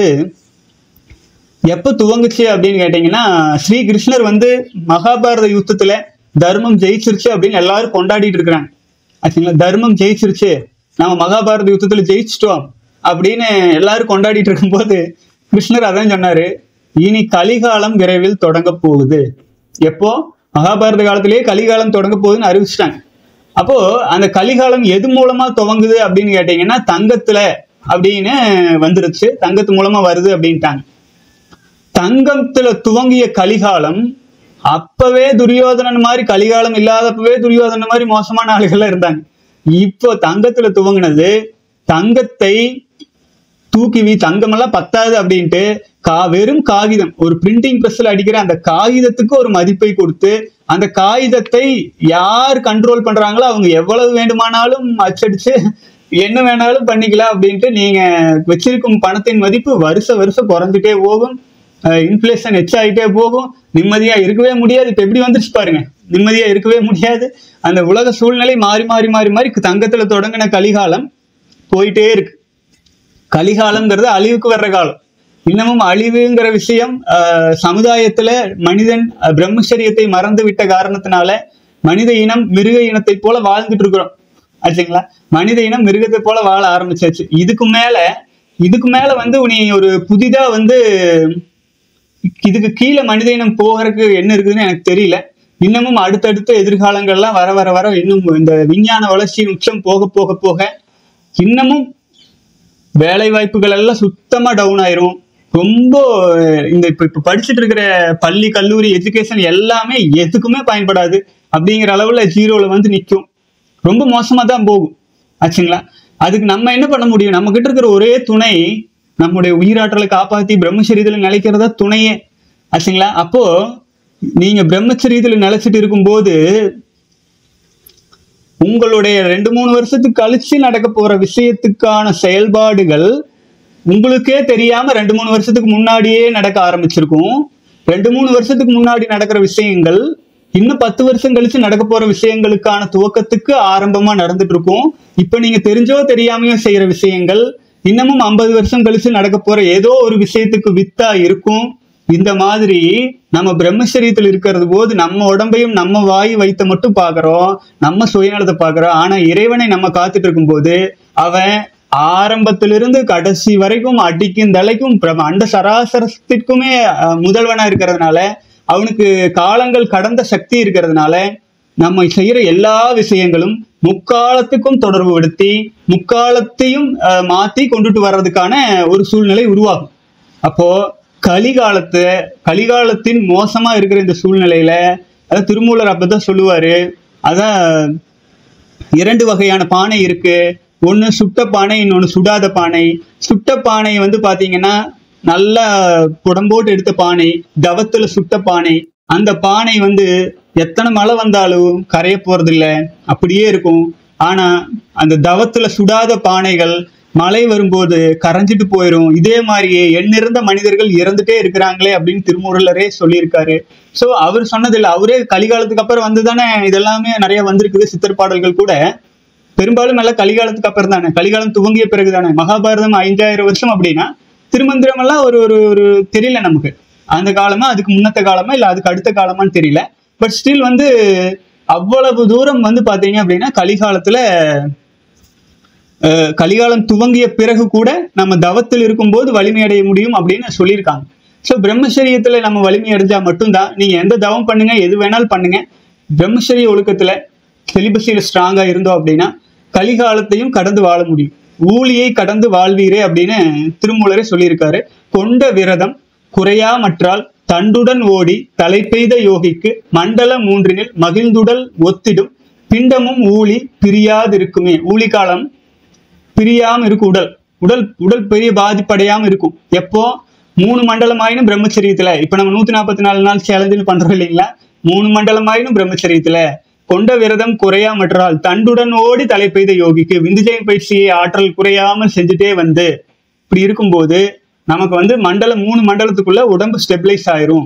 எப்ப துவங்குச்சு அப்படின்னு கேட்டீங்கன்னா ஸ்ரீ கிருஷ்ணர் வந்து மகாபாரத யுத்தத்துல தர்மம் ஜெயிச்சிருச்சு அப்படின்னு எல்லாரும் கொண்டாடிட்டு இருக்கிறாங்க ஆச்சுங்களா தர்மம் ஜெயிச்சிருச்சு நம்ம மகாபாரத யுத்தத்துல ஜெயிச்சிட்டோம் அப்படின்னு எல்லாரும் கொண்டாடிட்டு இருக்கும்போது கிருஷ்ணர் அதான் சொன்னாரு இனி கலிகாலம் விரைவில் தொடங்க போகுது எப்போ மகாபாரத காலத்திலேயே கலிகாலம் தொடங்க போகுதுன்னு அறிவிச்சிட்டாங்க அப்போ அந்த கலிகாலம் எது மூலமா துவங்குது அப்படின்னு கேட்டீங்கன்னா தங்கத்துல அப்படின்னு வந்துருச்சு தங்கத்து மூலமா வருது அப்படின்ட்டாங்க தங்கத்துல துவங்கிய கலிகாலம் அப்பவே துரியோதனன் மாதிரி கலிகாலம் இல்லாதப்பவே துரியோதனன் மாதிரி மோசமான ஆளுகள்லாம் இருந்தாங்க இப்போ தங்கத்துல துவங்கினது தங்கத்தை தூக்கி வீ தங்கமெல்லாம் பத்தாது அப்படின்ட்டு கா வெறும் காகிதம் ஒரு பிரிண்டிங் பிரஸ்ல அடிக்கிற அந்த காகிதத்துக்கு ஒரு மதிப்பை கொடுத்து அந்த காகிதத்தை யார் கண்ட்ரோல் பண்றாங்களோ அவங்க எவ்வளவு வேண்டுமானாலும் அச்சடிச்சு என்ன வேணாலும் பண்ணிக்கலாம் அப்படின்ட்டு நீங்க வச்சிருக்கும் பணத்தின் மதிப்பு வருஷ வருஷம் குறைஞ்சிட்டே போகும் இன்ஃபிளேஷன் ஆகிட்டே போகும் நிம்மதியா இருக்கவே முடியாது இப்ப எப்படி வந்துருச்சு பாருங்க நிம்மதியா இருக்கவே முடியாது அந்த உலக சூழ்நிலை மாறி மாறி மாறி மாறி தங்கத்துல தொடங்கின கலிகாலம் போயிட்டே இருக்கு கலிகாலம்ங்கிறது அழிவுக்கு வர்ற காலம் இன்னமும் அழிவுங்கிற விஷயம் ஆஹ், சமுதாயத்துல மனிதன் அஹ், பிரம்மச்சரியத்தை மறந்து விட்ட காரணத்தினால மனித இனம் மிருக இனத்தை போல வாழ்ந்துட்டு இருக்கிறோம் ஆச்சுங்களா மனித இனம் மிருகத்தை போல வாழ ஆரம்பிச்சாச்சு இதுக்கு மேல இதுக்கு மேல வந்து நீ ஒரு புதிதா வந்து இதுக்கு கீழே மனித இனம் போகிறதுக்கு என்ன இருக்குதுன்னு எனக்கு தெரியல இன்னமும் அடுத்தடுத்த எதிர்காலங்கள்லாம் வர வர வர இன்னும் இந்த விஞ்ஞான வளர்ச்சியின் உச்சம் போக போக போக இன்னமும் வேலை வாய்ப்புகள் எல்லாம் சுத்தமா டவுன் ஆயிரும் ரொம்ப இந்த இப்ப இப்ப படிச்சுட்டு இருக்கிற பள்ளி கல்லூரி எஜுகேஷன் எல்லாமே எதுக்குமே பயன்படாது அப்படிங்கிற அளவுல ஜீரோல வந்து நிற்கும் ரொம்ப மோசமா தான் போகும் ஆச்சுங்களா அதுக்கு நம்ம என்ன பண்ண முடியும் நம்ம கிட்ட இருக்கிற ஒரே துணை நம்முடைய உயிராற்றலை காப்பாத்தி பிரம்மச்சரியத்துல நிலைக்கிறதா துணையே ஆச்சுங்களா அப்போ நீங்க பிரம்மச்சரியத்துல நிலைச்சிட்டு இருக்கும்போது உங்களுடைய ரெண்டு மூணு வருஷத்துக்கு கழிச்சு நடக்க போற விஷயத்துக்கான செயல்பாடுகள் உங்களுக்கே தெரியாம ரெண்டு மூணு வருஷத்துக்கு முன்னாடியே நடக்க ஆரம்பிச்சிருக்கும் ரெண்டு மூணு வருஷத்துக்கு முன்னாடி நடக்கிற விஷயங்கள் இன்னும் பத்து வருஷம் கழிச்சு நடக்க போற விஷயங்களுக்கான துவக்கத்துக்கு ஆரம்பமா நடந்துட்டு இருக்கும் இப்ப நீங்க தெரிஞ்சோ தெரியாமையோ செய்யற விஷயங்கள் இன்னமும் ஐம்பது வருஷம் கழிச்சு நடக்க போற ஏதோ ஒரு விஷயத்துக்கு வித்தா இருக்கும் இந்த மாதிரி நம்ம பிரம்மச்சரியத்தில் இருக்கிறது போது நம்ம உடம்பையும் நம்ம வாய் வைத்த மட்டும் பார்க்கறோம் நம்ம சுயநலத்தை பார்க்கறோம் ஆனா இறைவனை நம்ம காத்துட்டு இருக்கும்போது அவன் ஆரம்பத்திலிருந்து கடைசி வரைக்கும் அடிக்கும் தலைக்கும் பிர- அண்ட சராசரத்திற்குமே அஹ், முதல்வனா இருக்கிறதுனால அவனுக்கு காலங்கள் கடந்த சக்தி இருக்கிறதுனால நம்ம செய்யற எல்லா விஷயங்களும் முக்காலத்துக்கும் தொடர்பு படுத்தி முக்காலத்தையும் அஹ், மாத்தி கொண்டுட்டு வர்றதுக்கான ஒரு சூழ்நிலை உருவாகும் அப்போ கலிகாலத்து கலிகாலத்தின் மோசமா இருக்கிற இந்த சூழ்நிலையில அதாவது திருமூலர் அப்பதான் சொல்லுவாரு அதான் இரண்டு வகையான பானை இருக்கு ஒன்று சுட்ட பானை இன்னொன்று சுடாத பானை சுட்ட பானை வந்து பாத்தீங்கன்னா நல்லா புடம்போட்டு எடுத்த பானை தவத்துல சுட்ட பானை அந்த பானை வந்து எத்தனை மழை வந்தாலும் கரைய போறது இல்ல அப்படியே இருக்கும் ஆனா அந்த தவத்துல சுடாத பானைகள் மழை வரும்போது கரைஞ்சிட்டு போயிடும் இதே மாதிரியே எண்ணிறந்த மனிதர்கள் இறந்துட்டே இருக்கிறாங்களே அப்படின்னு திருமூரலரே சொல்லியிருக்காரு சோ அவர் சொன்னதில்லை அவரே கலிகாலத்துக்கு அப்புறம் வந்து தானே இதெல்லாமே நிறைய வந்திருக்குது சித்தர் பாடல்கள் கூட பெரும்பாலும் எல்லாம் கலிகாலத்துக்கு அப்புறம் தானே கலிகாலம் துவங்கிய பிறகு தானே மகாபாரதம் ஐந்தாயிரம் வருஷம் அப்படின்னா திருமந்திரம் எல்லாம் ஒரு ஒரு ஒரு தெரியல நமக்கு அந்த காலமா அதுக்கு முன்னத்த காலமா இல்ல அதுக்கு அடுத்த காலமான்னு தெரியல பட் ஸ்டில் வந்து அவ்வளவு தூரம் வந்து பாத்தீங்க அப்படின்னா கலிகாலத்துல அஹ், கலிகாலம் துவங்கிய பிறகு கூட நம்ம தவத்தில் இருக்கும்போது வலிமை அடைய முடியும் அப்படின்னு சொல்லியிருக்காங்க ஸோ பிரம்மச்சரியத்துல நம்ம வலிமை அடைஞ்சா மட்டும்தான் நீங்க எந்த தவம் பண்ணுங்க எது வேணாலும் பண்ணுங்க பிரம்மச்சரிய ஒழுக்கத்துல செலிபஸியில் ஸ்ட்ராங்கா இருந்தோம் அப்படின்னா கலிகாலத்தையும் கடந்து வாழ முடியும் ஊழியை கடந்து வாழ்வீரே அப்படின்னு திருமூலரே சொல்லியிருக்காரு கொண்ட விரதம் குறையாமற்றால் தண்டுடன் ஓடி தலை பெய்த யோகிக்கு மண்டல மூன்றினில் மகிழ்ந்துடல் ஒத்திடும் பிண்டமும் ஊழி பிரியாதிருக்குமே ஊழி காலம் பிரியாம இருக்கும் உடல் உடல் உடல் பெரிய பாதிப்படையாம இருக்கும் எப்போ மூணு மண்டலம் ஆயினும் பிரம்மச்சரியத்துல இப்ப நம்ம நூத்தி நாற்பத்தி நாலு நாள் சேலஞ்சில் பண்றோம் இல்லைங்களா மூணு மண்டலம் ஆயினும் பிரம்மச்சரியத்துல கொண்ட விரதம் குறையாமற்றால் தண்டுடன் ஓடி தலை பெய்த யோகிக்கு விந்துஜயம் பயிற்சியை ஆற்றல் குறையாமல் செஞ்சுட்டே வந்து இப்படி இருக்கும்போது நமக்கு வந்து மண்டலம் மூணு மண்டலத்துக்குள்ள உடம்பு ஸ்டெபிளைஸ் ஆயிரும்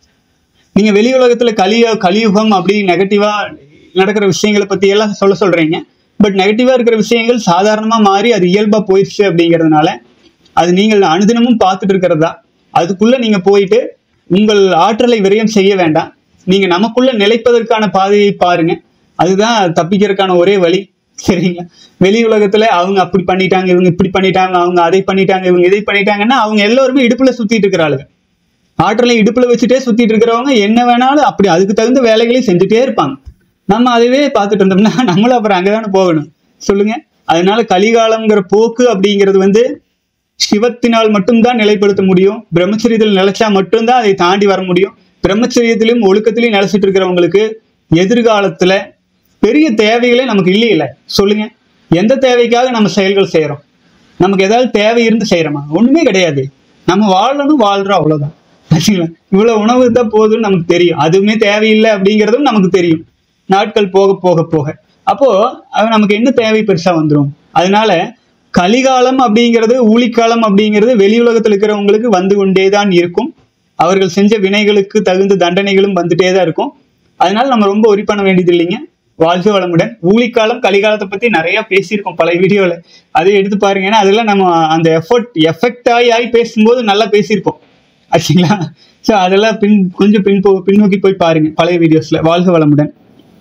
நீங்க வெளி உலகத்துல கலிய கலியுகம் அப்படி நெகட்டிவா நடக்கிற விஷயங்களை பத்தி எல்லாம் சொல்ல சொல்றீங்க பட் நெகட்டிவா இருக்கிற விஷயங்கள் சாதாரணமா மாறி அது இயல்பா போயிடுச்சு அப்படிங்கிறதுனால அது நீங்கள் அனுதினமும் பார்த்துட்டு இருக்கிறதா அதுக்குள்ள நீங்க போயிட்டு உங்கள் ஆற்றலை விரயம் செய்ய வேண்டாம் நீங்க நமக்குள்ள நிலைப்பதற்கான பாதையை பாருங்க அதுதான் தப்பிக்கிறதுக்கான ஒரே வழி சரிங்களா வெளி உலகத்துல அவங்க அப்படி பண்ணிட்டாங்க இவங்க இப்படி பண்ணிட்டாங்க அவங்க அதை பண்ணிட்டாங்க இவங்க இதை பண்ணிட்டாங்கன்னா அவங்க எல்லாருமே இடுப்புல சுத்திட்டு இருக்கிறாளுங்க ஆற்றலை இடுப்புல வச்சுட்டே சுத்திட்டு இருக்கிறவங்க என்ன வேணாலும் அப்படி அதுக்கு தகுந்த வேலைகளையும் செஞ்சுட்டே இருப்பாங்க நம்ம அதுவே பார்த்துட்டு இருந்தோம்னா நம்மளும் அப்புறம் அங்கதானே போகணும் சொல்லுங்க அதனால கலிகாலம்ங்கிற போக்கு அப்படிங்கிறது வந்து சிவத்தினால் மட்டும்தான் நிலைப்படுத்த முடியும் பிரம்மச்சரியத்தில் நிலைச்சா மட்டும்தான் அதை தாண்டி வர முடியும் பிரம்மச்சரியத்திலும் ஒழுக்கத்திலையும் நிலைச்சிட்டு இருக்கிறவங்களுக்கு எதிர்காலத்துல பெரிய தேவைகளே நமக்கு இல்லையில சொல்லுங்க எந்த தேவைக்காக நம்ம செயல்கள் செய்யறோம் நமக்கு ஏதாவது தேவை இருந்து செய்யறோமா ஒண்ணுமே கிடையாது நம்ம வாழணும் வாழ்றோம் அவ்வளவுதான் ஆச்சுங்களா? இவ்வளவு உணவு தான் போதும்னு நமக்கு தெரியும் அதுவுமே தேவையில்லை அப்படிங்கிறதும் நமக்கு தெரியும் நாட்கள் போக போக போக அப்போ அது நமக்கு என்ன தேவை பெருசா வந்துடும் அதனால கலிகாலம் அப்படிங்கிறது ஊழிக்காலம் அப்படிங்கிறது வெளி உலகத்தில் இருக்கிறவங்களுக்கு வந்து கொண்டே தான் இருக்கும் அவர்கள் செஞ்ச வினைகளுக்கு தகுந்த தண்டனைகளும் வந்துட்டே தான் இருக்கும் அதனால நம்ம ரொம்ப ஒரி பண்ண வேண்டியது இல்லைங்க வாழ்க வளமுடன் ஊழிக்காலம் கலிகாலத்தை பத்தி நிறைய பேசியிருக்கோம் பல வீடியோல அதை எடுத்து பாருங்க ஏன்னா அதெல்லாம் நம்ம அந்த எஃபர்ட் எஃபெக்ட் ஆகி ஆகி பேசும்போது நல்லா பேசியிருப்போம் ஆச்சுங்களா ஸோ அதெல்லாம் பின் கொஞ்சம் பின் போ பின்னோக்கி போய் பாருங்க பழைய வீடியோஸ்ல வாழ்க வளமுடன்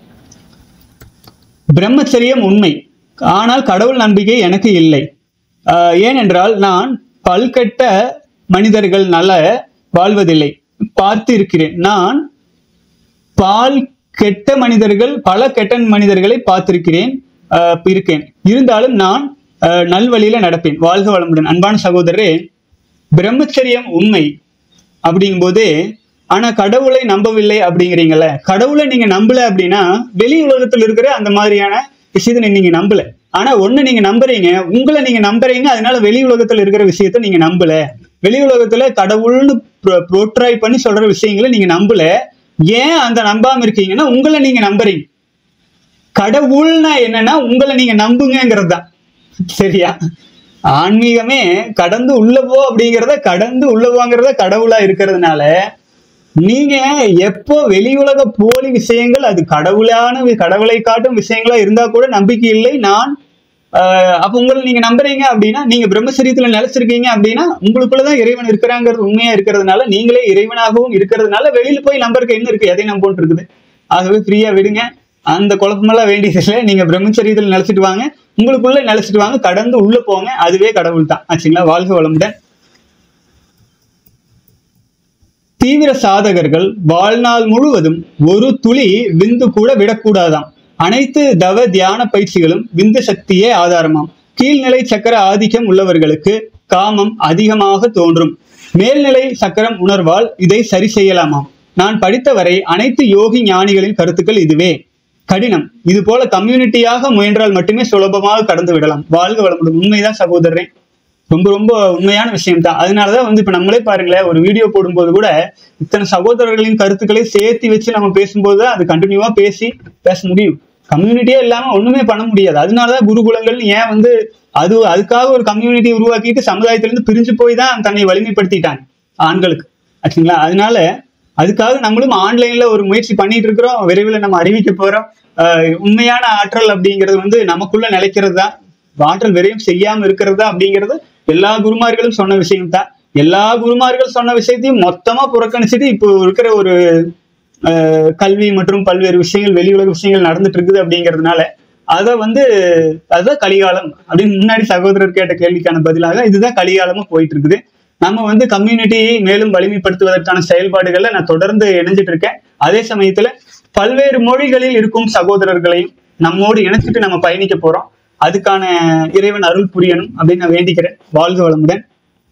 பிரம்மச்சரியம் உண்மை ஆனால் கடவுள் நம்பிக்கை எனக்கு இல்லை ஆஹ் ஏனென்றால் நான் பல்கட்ட மனிதர்கள் நல்ல வாழ்வதில்லை பார்த்து இருக்கிறேன் நான் பால் கெட்ட மனிதர்கள் பல கெட்ட மனிதர்களை பார்த்திருக்கிறேன் ஆஹ் இருக்கேன் இருந்தாலும் நான் ஆஹ் நல்வழியில நடப்பேன் வாழ்க வளமுடன் அன்பான சகோதரரே பிரம்மச்சரியம் உண்மை அப்படிங்கும்போது ஆனா கடவுளை நம்பவில்லை அப்படிங்கிறீங்கல்ல கடவுளை நீங்க நம்பல அப்படின்னா வெளி உலகத்துல இருக்கிற அந்த மாதிரியான விஷயத்தை நீங்க நம்பல ஆனா ஒண்ணு நீங்க நம்புறீங்க உங்களை நீங்க நம்புறீங்க அதனால வெளி உலகத்துல இருக்கிற விஷயத்த நீங்க நம்பல வெளி உலகத்துல கடவுள்னு ப்ரோட்ராய் பண்ணி சொல்ற விஷயங்களை நீங்க நம்பல ஏன் அந்த நம்பாம இருக்கீங்கன்னா உங்களை நீங்க நம்புறீங்க கடவுள்னா என்னன்னா உங்களை நீங்க நம்புங்கிறது தான் சரியா ஆன்மீகமே கடந்து உள்ள போ அப்படிங்கிறத கடந்து உள்ள போங்கிறத கடவுளா இருக்கிறதுனால நீங்க எப்போ வெளி உலக போலி விஷயங்கள் அது கடவுளான வி- கடவுளை காட்டும் விஷயங்களா இருந்தா கூட நம்பிக்கை இல்லை நான் ஆஹ் அப்ப உங்களை நீங்க நம்புறீங்க அப்படின்னா நீங்க பிரம்மச்சரியத்துல நிலைச்சிருக்கீங்க அப்படின்னா உங்களுக்குள்ளதான் இறைவன் இருக்கிறாங்கிறது உண்மையா இருக்கிறதுனால நீங்களே இறைவனாகவும் இருக்கிறதுனால வெளியில போய் நம்பருக்கு என்ன இருக்கு எதை நம்போன்னு இருக்குது ஆகவே ஃப்ரீயா விடுங்க அந்த குழப்பமெல்லாம் வேண்டியது இல்லை நீங்க பிரம்மச்சரியத்தில் நிலைச்சிட்டு வாங்க உங்களுக்குள்ள நிலைச்சிட்டு வாங்க கடந்து உள்ள போங்க அதுவே கடவுள் தான் ஆச்சுங்களா வாழ்க வளமுடன் தீவிர சாதகர்கள் வாழ்நாள் முழுவதும் ஒரு துளி விந்து கூட விடக்கூடாதாம் அனைத்து தவ தியான பயிற்சிகளும் விந்து சக்தியே ஆதாரமாம் கீழ்நிலை சக்கர ஆதிக்கம் உள்ளவர்களுக்கு காமம் அதிகமாக தோன்றும் மேல்நிலை சக்கரம் உணர்வால் இதை சரி செய்யலாமாம் நான் படித்தவரை அனைத்து யோகி ஞானிகளின் கருத்துக்கள் இதுவே கடினம் இது போல கம்யூனிட்டியாக முயன்றால் மட்டுமே சுலபமாக கடந்து விடலாம் வாழ்க வளமுடன் உண்மைதான் சகோதரரே ரொம்ப ரொம்ப உண்மையான விஷயம் தான் அதனாலதான் வந்து இப்ப நம்மளே பாருங்களேன் ஒரு வீடியோ போடும்போது கூட இத்தனை சகோதரர்களின் கருத்துக்களை சேர்த்து வச்சு நம்ம பேசும்போது தான் அது கண்டினியூவா பேசி பேச முடியும் கம்யூனிட்டியே இல்லாம ஒண்ணுமே பண்ண முடியாது அதனாலதான் குருகுலங்கள் ஏன் வந்து அது அதுக்காக ஒரு கம்யூனிட்டி உருவாக்கிட்டு சமுதாயத்திலிருந்து பிரிஞ்சு போய் தான் தன்னை வலிமைப்படுத்திட்டாங்க ஆண்களுக்கு ஆச்சுங்களா அதனால அதுக்காக நம்மளும் ஆன்லைன்ல ஒரு முயற்சி பண்ணிட்டு இருக்கிறோம் விரைவில் நம்ம அறிவிக்க போறோம் ஆஹ் உண்மையான ஆற்றல் அப்படிங்கிறது வந்து நமக்குள்ள நிலைக்கிறது தான் ஆற்றல் விரையும் செய்யாம இருக்கிறது தான் அப்படிங்கிறது எல்லா குருமார்களும் சொன்ன விஷயம் தான் எல்லா குருமார்கள் சொன்ன விஷயத்தையும் மொத்தமா புறக்கணிச்சுட்டு இப்போ இருக்கிற ஒரு ஆஹ் கல்வி மற்றும் பல்வேறு விஷயங்கள் வெளி உலக விஷயங்கள் நடந்துட்டு இருக்குது அப்படிங்கிறதுனால அதை வந்து அதுதான் கலிகாலம் அப்படின்னு முன்னாடி சகோதரர் கேட்ட கேள்விக்கான பதிலாக இதுதான் கலிகாலமா போயிட்டு இருக்குது நம்ம வந்து கம்யூனிட்டியை மேலும் வலிமைப்படுத்துவதற்கான செயல்பாடுகள்ல நான் தொடர்ந்து இணைஞ்சிட்டு இருக்கேன் அதே சமயத்துல பல்வேறு மொழிகளில் இருக்கும் சகோதரர்களையும் நம்மோடு இணைச்சிட்டு நம்ம பயணிக்க போறோம் அதுக்கான இறைவன் அருள் புரியணும் அப்படின்னு நான் வேண்டிக்கிறேன் வாழ்க வளமுடன்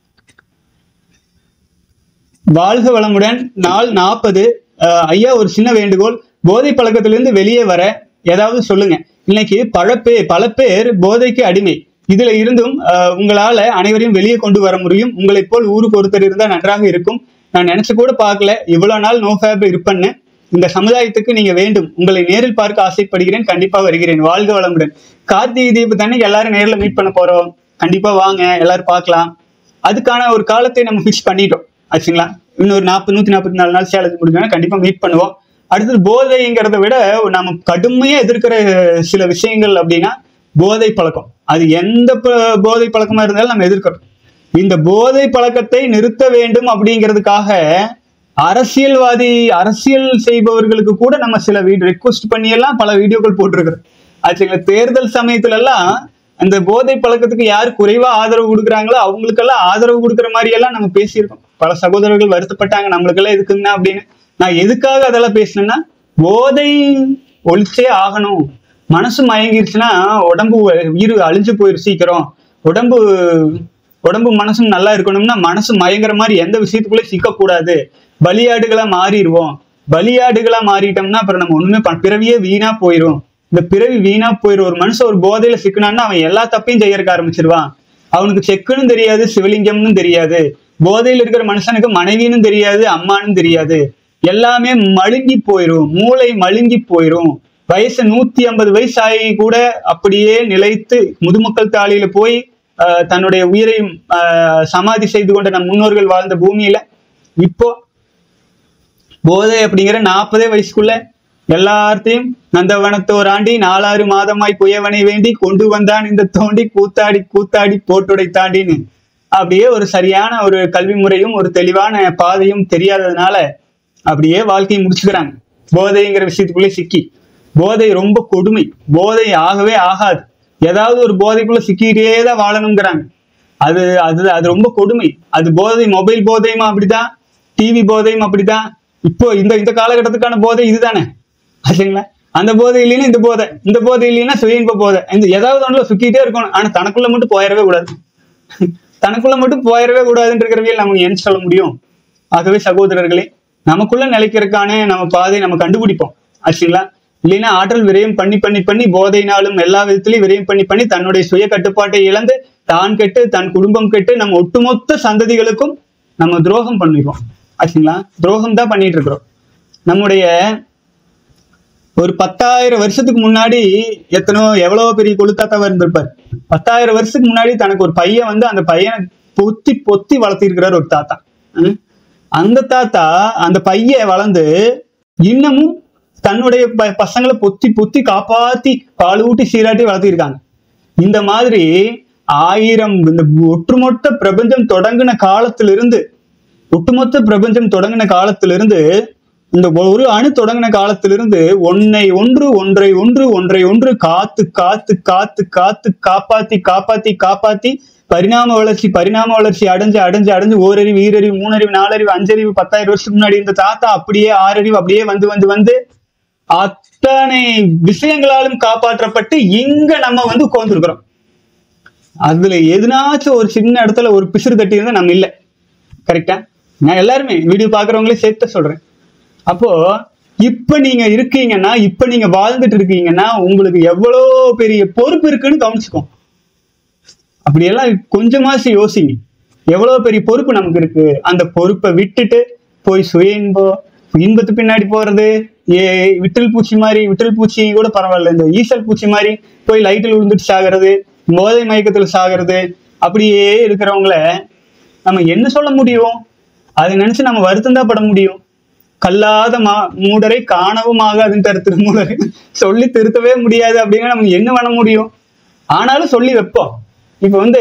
வாழ்க வளமுடன் நாள் நாற்பது ஐயா ஒரு சின்ன வேண்டுகோள் போதை பழக்கத்திலிருந்து வெளியே வர ஏதாவது சொல்லுங்க இன்னைக்கு பல பேர் பல பேர் போதைக்கு அடிமை இதுல இருந்தும் அஹ், உங்களால அனைவரையும் வெளியே கொண்டு வர முடியும் உங்களைப் போல் ஊருக்கு ஒருத்தர் இருந்தா நன்றாக இருக்கும் நான் நினைச்சு கூட பார்க்கல இவ்வளவு நாள் நோ ஃபேப் இருப்பேன்னு இந்த சமுதாயத்துக்கு நீங்க வேண்டும் உங்களை நேரில் பார்க்க ஆசைப்படுகிறேன் கண்டிப்பா வருகிறேன் வாழ்க வளமுடன் கார்த்திகை தீபத்து அன்னைக்கு எல்லாரும் நேர்ல மீட் பண்ண போறோம் கண்டிப்பா வாங்க எல்லாரும் பார்க்கலாம் அதுக்கான ஒரு காலத்தை நம்ம ஃபிக்ஸ் பண்ணிட்டோம் ஆச்சுங்களா இன்னொரு நாற்பது நூத்தி நாற்பத்தி நாலு நாள் சேலஞ்சு முடிஞ்சோன்னா கண்டிப்பா மீட் பண்ணுவோம் அடுத்தது போதைங்கிறத விட நம்ம கடுமையா எதிர்க்கிற சில விஷயங்கள் அப்படின்னா போதை பழக்கம் அது எந்த ப- போதை பழக்கமா இருந்தாலும் நம்ம எதிர்க்கிறோம் இந்த போதை பழக்கத்தை நிறுத்த வேண்டும் அப்படிங்கிறதுக்காக அரசியல்வாதி அரசியல் செய்பவர்களுக்கு கூட நம்ம சில வீடியோ ரெக்வஸ்ட் பண்ணி எல்லாம் பல வீடியோக்கள் போட்டிருக்கிறோம் ஆச்சுங்களா தேர்தல் சமயத்துல எல்லாம் அந்த போதை பழக்கத்துக்கு யார் குறைவா ஆதரவு கொடுக்குறாங்களோ அவங்களுக்கெல்லாம் ஆதரவு கொடுக்குற மாதிரி எல்லாம் நம்ம பேசியிருக்கோம் பல சகோதரர்கள் வருத்தப்பட்டாங்க நம்மளுக்கெல்லாம் எதுக்குங்கண்ணா அப்படின்னு நான் எதுக்காக அதெல்லாம் பேசினேன்னா போதை ஒழிச்சே ஆகணும் மனசு மயங்கிருச்சுன்னா உடம்பு உயிர் அழிஞ்சு போயிரு சீக்கிரம் உடம்பு உடம்பு மனசும் நல்லா இருக்கணும்னா மனசு மயங்குற மாதிரி எந்த விஷயத்துக்குள்ளே சிக்கக்கூடாது பலியாடுகளா மாறிடுவோம் பலியாடுகளா மாறிட்டோம்னா அப்புறம் நம்ம ஒண்ணுமே பண்ண- பிறவியே வீணா போயிடும் இந்த பிறவி வீணா போயிடும் ஒரு மனுஷன் ஒரு போதையில சிக்கினான்னா அவன் எல்லா தப்பையும் செய்யறக்க ஆரம்பிச்சிருவான் அவனுக்கு செக்குன்னு தெரியாது சிவலிங்கம்னு தெரியாது போதையில இருக்கிற மனுஷனுக்கு மனைவின்னு தெரியாது அம்மான்னு தெரியாது எல்லாமே மழுங்கி போயிடும் மூளை மழுங்கி போயிடும் வயசு நூத்தி ஐம்பது வயசு ஆகி கூட அப்படியே நிலைத்து முதுமக்கள் தாளியில போய் ஆஹ், தன்னுடைய உயிரை ஆஹ், சமாதி செய்து கொண்ட நம் முன்னோர்கள் வாழ்ந்த பூமியில இப்போ போதை அப்படிங்கிற நாற்பதே வயசுக்குள்ள எல்லாத்தையும் நந்தவனத்தோர் ஆண்டி நாலாறு மாதமாய் குயவனை வேண்டி கொண்டு வந்தான் இந்த தோண்டி கூத்தாடி கூத்தாடி போட்டுடை தாண்டின்னு அப்படியே ஒரு சரியான ஒரு கல்வி முறையும் ஒரு தெளிவான பாதையும் தெரியாததுனால அப்படியே வாழ்க்கையை முடிச்சுக்கிறாங்க போதைங்கிற விஷயத்துக்குள்ளே சிக்கி போதை ரொம்ப கொடுமை போதை ஆகவே ஆகாது ஏதாவது ஒரு போதைக்குள்ள சிக்கிட்டே தான் வாழணுங்கிறாங்க அது அது அது ரொம்ப கொடுமை அது போதை மொபைல் போதையும் அப்படிதான் டிவி போதையும் அப்படிதான் இப்போ இந்த இந்த காலகட்டத்துக்கான போதை இதுதானே ஆச்சுங்களா அந்த போதை இல்லைன்னா இந்த போதை இந்த போதை இல்லைன்னா சுய இன்ப போதை இந்த ஏதாவது ஒண்ணுல சுக்கிட்டே இருக்கணும் ஆனா தனக்குள்ள மட்டும் போயிடவே கூடாது தனக்குள்ள மட்டும் போயிடவே கூடாதுன்ற இருக்கிறவியல் நமக்கு என்ன சொல்ல முடியும் ஆகவே சகோதரர்களே நமக்குள்ள நிலைக்கிறதுக்கான நம்ம பாதை நம்ம கண்டுபிடிப்போம் ஆச்சுங்களா இல்லைன்னா ஆற்றல் விரயம் பண்ணி பண்ணி பண்ணி போதைனாலும் எல்லா விதத்திலையும் விரயம் பண்ணி பண்ணி தன்னுடைய சுய கட்டுப்பாட்டை இழந்து தான் கெட்டு தன் குடும்பம் கெட்டு நம்ம ஒட்டுமொத்த சந்ததிகளுக்கும் நம்ம துரோகம் பண்ணிடுவோம் ஆச்சுங்களா துரோகம் தான் பண்ணிட்டு இருக்கிறோம் நம்முடைய ஒரு பத்தாயிரம் வருஷத்துக்கு முன்னாடி எத்தனோ எவ்வளவு பெரிய கொளுத்தாத்தாவா இருந்திருப்பார் பத்தாயிரம் வருஷத்துக்கு முன்னாடி தனக்கு ஒரு பையன் வந்து அந்த பையனை பொத்தி பொத்தி வளர்த்திருக்கிறார் ஒரு தாத்தா ம்? அந்த தாத்தா அந்த பையன் வளர்ந்து இன்னமும் தன்னுடைய ப- பசங்களை பொத்தி பொத்தி காப்பாத்தி பால் ஊட்டி சீராட்டி வளர்த்திருக்காங்க இந்த மாதிரி ஆயிரம் இந்த ஒட்டுமொத்த பிரபஞ்சம் தொடங்கின காலத்திலிருந்து ஒட்டுமொத்த பிரபஞ்சம் தொடங்கின காலத்திலிருந்து இந்த ஒரு அணு தொடங்கின காலத்திலிருந்து ஒன்னை ஒன்று ஒன்றை ஒன்று ஒன்றை ஒன்று காத்து காத்து காத்து காத்து காப்பாத்தி காப்பாத்தி காப்பாத்தி பரிணாம வளர்ச்சி பரிணாம வளர்ச்சி அடைஞ்சு அடைஞ்சு அடைஞ்சு ஓரறிவு ஈரறிவு மூணறிவு நாலறிவு அஞ்சறிவு பத்தாயிரம் வருஷத்துக்கு முன்னாடி இந்த தாத்தா அப்படியே ஆறறிவு அப்படியே வந்து வந்து வந்து அத்தனை விஷயங்களாலும் காப்பாற்றப்பட்டு இங்க நம்ம வந்து உட்கார்ந்துருக்கிறோம் அதுல எதுனாச்சும் ஒரு சின்ன இடத்துல ஒரு பிசுறு தட்டி இருந்தா நம்ம இல்லை கரெக்டா நான் எல்லாருமே வீடியோ பாக்குறவங்களே சேர்த்து சொல்றேன் அப்போ இப்ப நீங்க இருக்கீங்கன்னா இப்ப நீங்க வாழ்ந்துட்டு இருக்கீங்கன்னா உங்களுக்கு எவ்வளோ பெரிய பொறுப்பு இருக்குன்னு கவனிச்சுக்கோ அப்படியெல்லாம் கொஞ்சமாச்சு யோசிங்க எவ்வளவு பெரிய பொறுப்பு நமக்கு இருக்கு அந்த பொறுப்பை விட்டுட்டு போய் சுய இன்பம் இன்பத்து பின்னாடி போறது ஏ விட்டல் பூச்சி மாதிரி விட்டல் பூச்சி கூட பரவாயில்ல இந்த ஈசல் பூச்சி மாதிரி போய் லைட்டில் விழுந்துட்டு சாகிறது போதை மயக்கத்துல சாகிறது அப்படியே இருக்கிறவங்கள நம்ம என்ன சொல்ல முடியும் அதை நினைச்சு நம்ம வருத்தம் தான் பட முடியும் கல்லாத மா மூடரை காணவும் ஆகாதுன்றார் திருமூலர் சொல்லி திருத்தவே முடியாது அப்படின்னா நம்ம என்ன பண்ண முடியும் ஆனாலும் சொல்லி வைப்போம் இப்ப வந்து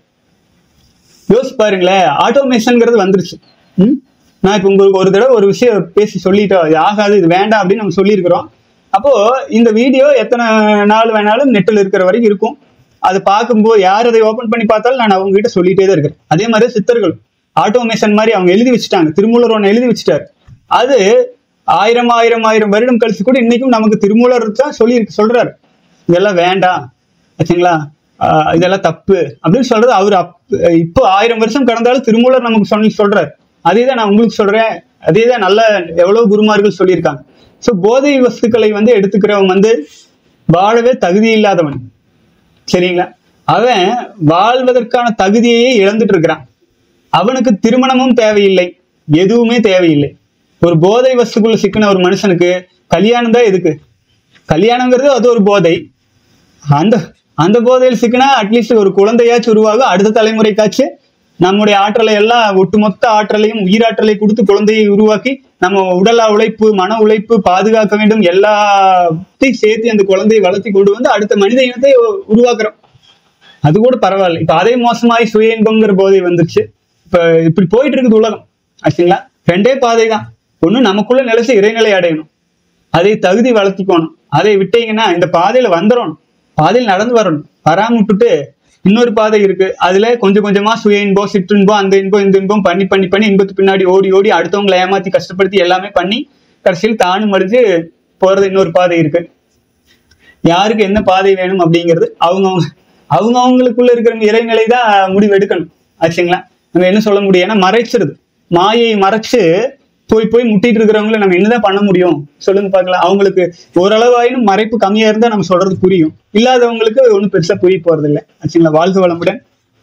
யோசிச்சு பாருங்களேன் ஆட்டோமேஷன்ங்கிறது வந்துருச்சு ம்? நான் இப்போ உங்களுக்கு ஒரு தடவை ஒரு விஷயம் பேசி சொல்லிட்டோம் இது ஆகாது இது வேண்டாம் அப்படின்னு நம்ம சொல்லியிருக்கிறோம் அப்போ இந்த வீடியோ எத்தனை நாள் வேணாலும் நெட்டில் இருக்கிற வரைக்கும் இருக்கும் அது பார்க்கும்போது யார் அதை ஓபன் பண்ணி பார்த்தாலும் நான் அவங்க கிட்ட சொல்லிட்டே தான் இருக்கிறேன் அதே மாதிரி சித்தர்கள் ஆட்டோமேஷன் மாதிரி அவங்க எழுதி வச்சுட்டாங்க திருமூலர் ஒன்று எழுதி வச்சுட்டாரு அது ஆயிரம் ஆயிரம் ஆயிரம் வருடம் கழிச்சு கூட இன்னைக்கும் நமக்கு திருமூலர் தான் சொல்லி சொல்றாரு இதெல்லாம் வேண்டாம் ஆச்சுங்களா ஆஹ் இதெல்லாம் தப்பு அப்படின்னு சொல்றது அவர் அப் இப்போ ஆயிரம் வருஷம் கடந்தாலும் திருமூலர் நமக்கு சொல்லி சொல்றாரு அதே தான் நான் உங்களுக்கு சொல்றேன் அதே தான் நல்ல எவ்வளவு குருமார்கள் சொல்லியிருக்காங்க ஸோ போதை வஸ்துக்களை வந்து எடுத்துக்கிறவன் வந்து வாழவே தகுதி இல்லாதவன் சரிங்களா அவன் வாழ்வதற்கான தகுதியையே இழந்துட்டு இருக்கிறான் அவனுக்கு திருமணமும் தேவையில்லை எதுவுமே தேவையில்லை ஒரு போதை வஸ்துக்குள்ள சிக்கின ஒரு மனுஷனுக்கு கல்யாணம் தான் எதுக்கு கல்யாணங்கிறது அது ஒரு போதை அந்த அந்த போதையில் சிக்கினா அட்லீஸ்ட் ஒரு குழந்தையாச்சும் உருவாகும் அடுத்த தலைமுறைக்காச்சு நம்முடைய ஆற்றலை எல்லாம் ஒட்டுமொத்த ஆற்றலையும் உயிராற்றலை கொடுத்து குழந்தையை உருவாக்கி நம்ம உடல் உழைப்பு மன உழைப்பு பாதுகாக்க வேண்டும் எல்லாத்தையும் சேர்த்து அந்த குழந்தையை வளர்த்தி கொண்டு வந்து அடுத்த மனித இனத்தை உ- உருவாக்குறோம் அது கூட பரவாயில்ல இப்ப அதே மோசமாய் சுய இன்பம்ங்கிற போதை வந்துருச்சு இப்ப இப்படி போயிட்டு இருக்குது உலகம் ஆச்சுங்களா ரெண்டே பாதை தான் ஒண்ணு நமக்குள்ள நிலைச்சு இறைநிலை அடையணும் அதை தகுதி வளர்த்திக்கணும் அதை விட்டீங்கன்னா இந்த பாதையில வந்துடணும் பாதையில் நடந்து வரணும் வராம விட்டுட்டு இன்னொரு பாதை இருக்கு அதுல கொஞ்சம் கொஞ்சமா சுய இன்பம் சிற்றின்பம் அந்த இன்பம் இந்த இன்பம் பண்ணி பண்ணி பண்ணி இன்பத்து பின்னாடி ஓடி ஓடி அடுத்தவங்களை ஏமாத்தி கஷ்டப்படுத்தி எல்லாமே பண்ணி கடைசியில் தானும் மடிஞ்சு போறது இன்னொரு பாதை இருக்கு யாருக்கு என்ன பாதை வேணும் அப்படிங்கிறது அவங்கவுங்க அவங்க அவங்களுக்குள்ள இருக்கிற இறைநிலை தான் முடிவு எடுக்கணும் ஆச்சுங்களா நம்ம என்ன சொல்ல முடியும் ஏன்னா மறைச்சிருது மாயை மறைச்சு போய் போய் முட்டிட்டு இருக்கிறவங்கள நம்ம என்னதான் பண்ண முடியும் சொல்லுங்க பார்க்கலாம் அவங்களுக்கு ஓரளவாயினும் மறைப்பு கம்மியா இருந்தா நம்ம சொல்றது புரியும் இல்லாதவங்களுக்கு ஒன்றும் பெருசா புரிய போறது இல்லை ஆச்சுங்களா வாழ்க வளமுடன்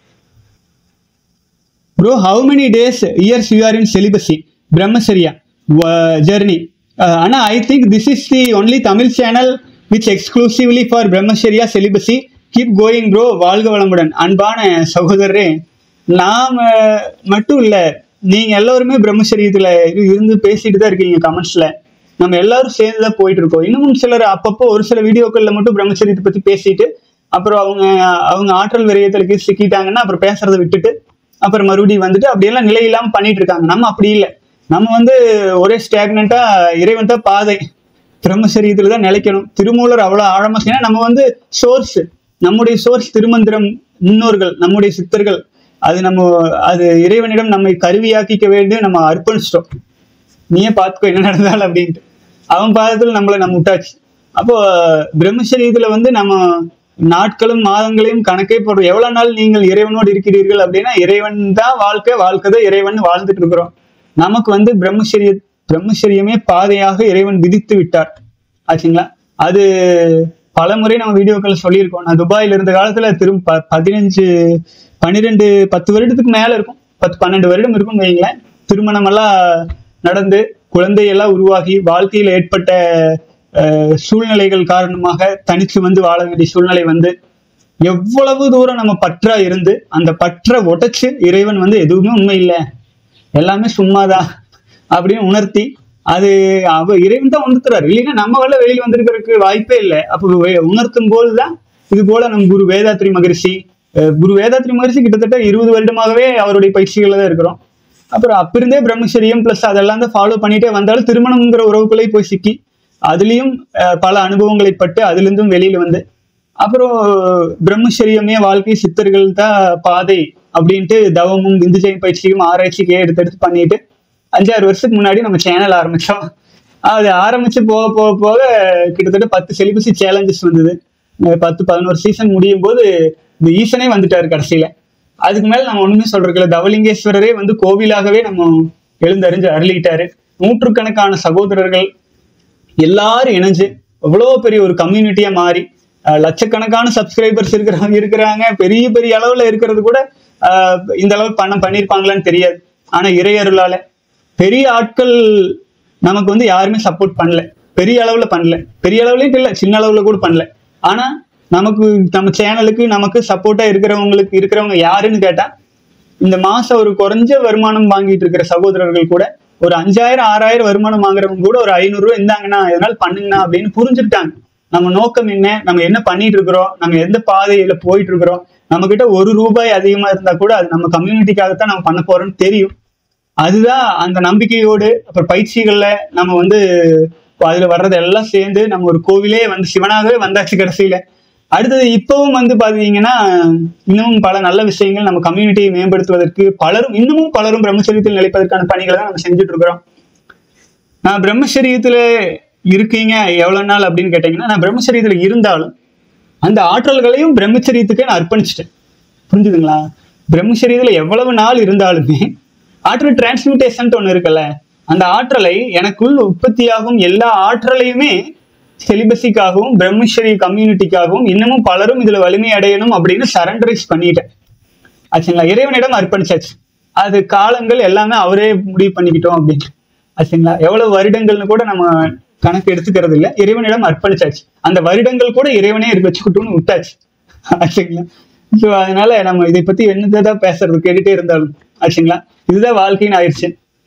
bro how many days years you are in celibacy brahmacharya journey ஆனா I think this is the only Tamil channel which exclusively for brahmacharya celibacy keep going bro வாழ்க வளமுடன் அன்பான சகோதரரே நாம மட்டும் இல்ல நீங்க எல்லாருமே பிரம்மச்சரியத்துல இரு- இருந்து பேசிட்டு தான் இருக்கீங்க கமெண்ட்ஸ்ல நம்ம எல்லாரும் சேர்ந்து தான் போயிட்டு இருக்கோம் இன்னமும் சிலர் அப்பப்போ ஒரு சில வீடியோக்கள்ல மட்டும் பிரம்மச்சரியத்தை பத்தி பேசிட்டு அப்புறம் அவங்க அவங்க ஆற்றல் விரயத்திற்கு சிக்கிட்டாங்கன்னா அப்புறம் பேசுறதை விட்டுட்டு அப்புறம் மறுபடியும் வந்துட்டு அப்படியெல்லாம் நிலை இல்லாம பண்ணிட்டு இருக்காங்க நம்ம அப்படி இல்லை நம்ம வந்து ஒரே ஸ்டாக்னண்டா இறைவன் தான் பாதை பிரம்மசரியத்துல தான் நிலைக்கணும் திருமூலர் அவ்வளவு ஆழமா ஏன்னா நம்ம வந்து சோர்ஸ் நம்முடைய சோர்ஸ் திருமந்திரம் முன்னோர்கள் நம்முடைய சித்தர்கள் அது நம்ம அது இறைவனிடம் நம்மை கருவியாக்கிக்க வேண்டும் நம்ம அர்ப்பணிச்சிட்டோம் நீயே பார்த்துக்கோ என்ன நடந்தாலும் அப்படின்ட்டு அவன் பாதத்துல நம்மளை நம்ம விட்டாச்சு அப்போ பிரம்மச்சரியத்துல வந்து நம்ம நாட்களும் மாதங்களையும் கணக்கே போடுறோம் எவ்வளவு நாள் நீங்கள் இறைவனோடு இருக்கிறீர்கள் அப்படின்னா இறைவன் தான் வாழ்க்கை வாழ்க்கை தான் இறைவன் வாழ்ந்துட்டு இருக்கிறோம் நமக்கு வந்து பிரம்மச்சரிய பிரம்மச்சரியமே பாதையாக இறைவன் விதித்து விட்டார் ஆச்சுங்களா அது பல முறை நம்ம வீடியோக்கள் சொல்லியிருக்கோம் நான் துபாயில இருந்த காலத்துல திரும்ப ப- பதினஞ்சு பன்னிரெண்டு பத்து வருடத்துக்கு மேல இருக்கும் பத்து பன்னெண்டு வருடம் இருக்கும் வைங்களேன் திருமணம் எல்லாம் நடந்து குழந்தையெல்லாம் உருவாகி வாழ்க்கையில் ஏற்பட்ட அஹ், சூழ்நிலைகள் காரணமாக தனிச்சு வந்து வாழ வேண்டிய சூழ்நிலை வந்து எவ்வளவு தூரம் நம்ம பற்றா இருந்து அந்த பற்றை உடைச்சு இறைவன் வந்து எதுவுமே உண்மை இல்லை எல்லாமே சும்மாதான் அப்படின்னு உணர்த்தி அது அவ இறைவன் தான் உணர்த்துறாரு இல்லைன்னா நம்ம வரல வெளியில் வந்திருக்கிறதுக்கு வாய்ப்பே இல்லை அப்போ வே- உணர்த்தும் போதுதான் இது போல நம் குரு வேதாத்ரி மகரிஷி அஹ் குரு வேதாத்ரி மகரிஷி கிட்டத்தட்ட இருபது வருடமாகவே அவருடைய பயிற்சிகள்ல தான் இருக்கிறோம் அப்புறம் அப்பிருந்தே பிரம்மச்சரியம் பிளஸ் அதெல்லாம் தான் ஃபாலோ பண்ணிட்டே வந்தாலும் திருமணம்ங்கிற உறவுக்குள்ளே போய் சிக்கி அதுலயும் அஹ், பல அனுபவங்களை பட்டு அதிலிருந்தும் வெளியில வந்து அப்புறம் பிரம்மச்சரியமே வாழ்க்கை சித்தர்கள் தான் பாதை அப்படின்ட்டு தவமும் விந்துஜை பயிற்சியும் ஆராய்ச்சிக்கு எடுத்து எடுத்து பண்ணிட்டு அஞ்சாறு வருஷத்துக்கு முன்னாடி நம்ம சேனல் ஆரம்பிச்சோம் அது ஆரம்பிச்சு போக போக போக கிட்டத்தட்ட பத்து செலிபஸி சேலஞ்சஸ் வந்தது அஹ் பத்து பதினோரு சீசன் முடியும் போது இந்த ஈசனே வந்துட்டாரு கடைசியில அதுக்கு மேல நம்ம ஒண்ணுமே சொல்றதுல தவலிங்கேஸ்வரரே வந்து கோவிலாகவே நம்ம எழுந்தறிஞ்சு அருளிட்டாரு நூற்றுக்கணக்கான சகோதரர்கள் எல்லாரும் இணைஞ்சு எவ்வளோ பெரிய ஒரு கம்யூனிட்டியா மாறி அஹ் லட்சக்கணக்கான சப்ஸ்கிரைபர்ஸ் இருக்கிறவங்க இருக்கிறாங்க பெரிய பெரிய அளவுல இருக்கிறது கூட அஹ் இந்த அளவு பணம் பண்ணியிருப்பாங்களான்னு தெரியாது ஆனா இறையருளால பெரிய ஆட்கள் நமக்கு வந்து யாருமே சப்போர்ட் பண்ணல பெரிய அளவுல பண்ணல பெரிய அளவுலயும் இல்ல சின்ன அளவுல கூட பண்ணல ஆனா நமக்கு நம்ம சேனலுக்கு நமக்கு சப்போர்ட்டா இருக்கிறவங்களுக்கு இருக்கிறவங்க யாருன்னு கேட்டா இந்த மாசம் ஒரு குறைஞ்ச வருமானம் வாங்கிட்டு இருக்கிற சகோதரர்கள் கூட ஒரு அஞ்சாயிரம் ஆறாயிரம் வருமானம் வாங்குறவங்க கூட ஒரு ஐநூறு ரூபாய் இருந்தாங்கண்ணா இதனால பண்ணுங்கண்ணா அப்படின்னு புரிஞ்சுக்கிட்டாங்க நம்ம நோக்கம் என்ன நம்ம என்ன பண்ணிட்டு இருக்கிறோம் நம்ம எந்த பாதையில போயிட்டு இருக்கிறோம் நம்ம கிட்ட ஒரு ரூபாய் அதிகமா இருந்தா கூட அது நம்ம கம்யூனிட்டிக்காகத்தான் நம்ம பண்ண போறோம்னு தெரியும் அதுதான் அந்த நம்பிக்கையோடு அப்புறம் பயிற்சிகள்ல நம்ம வந்து அதுல வர்றது எல்லாம் சேர்ந்து நம்ம ஒரு கோவிலே வந்து சிவனாகவே வந்தாச்சு கடைசியில அடுத்தது இப்பவும் வந்து பாத்தீங்கன்னா இன்னமும் பல நல்ல விஷயங்கள் நம்ம கம்யூனிட்டியை மேம்படுத்துவதற்கு பலரும் இன்னமும் பலரும் பிரம்மச்சரியத்தில் நிலைப்பதற்கான பணிகளை தான் நம்ம செஞ்சுட்டு இருக்கிறோம் நான் பிரம்மச்சரியத்துல இருக்கீங்க எவ்வளவு நாள் அப்படின்னு கேட்டீங்கன்னா நான் பிரம்மச்சரியத்துல இருந்தாலும் அந்த ஆற்றல்களையும் பிரம்மச்சரியத்துக்கே நான் அர்ப்பணிச்சிட்டேன் புரிஞ்சுதுங்களா பிரம்மச்சரியத்துல எவ்வளவு நாள் இருந்தாலுமே ஆற்றல் டிரான்ஸ்மியூட்டேஷன் ஒன்று இருக்குல்ல அந்த ஆற்றலை எனக்குள் உற்பத்தியாகும் எல்லா ஆற்றலையுமே செலிபஸிக்காகவும் பிரம்மச்சரிய கம்யூனிட்டிக்காகவும் இன்னமும் பலரும் இதுல வலிமை அடையணும் அப்படின்னு சரண்டரைஸ் பண்ணிட்டேன் ஆச்சுங்களா இறைவனிடம் அர்ப்பணிச்சாச்சு அது காலங்கள் எல்லாமே அவரே முடிவு பண்ணிக்கிட்டோம் அப்படின்னு ஆச்சுங்களா எவ்வளவு வருடங்கள்னு கூட நம்ம கணக்கு எடுத்துக்கிறது இல்லை இறைவனிடம் அர்ப்பணிச்சாச்சு அந்த வருடங்கள் கூட இறைவனே இருக்கு வச்சுக்கிட்டோம்னு விட்டாச்சு ஆச்சுங்களா ஸோ அதனால நம்ம இதை பத்தி என்னதான் பேசுறது கேட்டுட்டே இருந்தாலும் ஆச்சுங்களா இதுதான் வாழ்க்கைன்னு ஆயிடுச்சு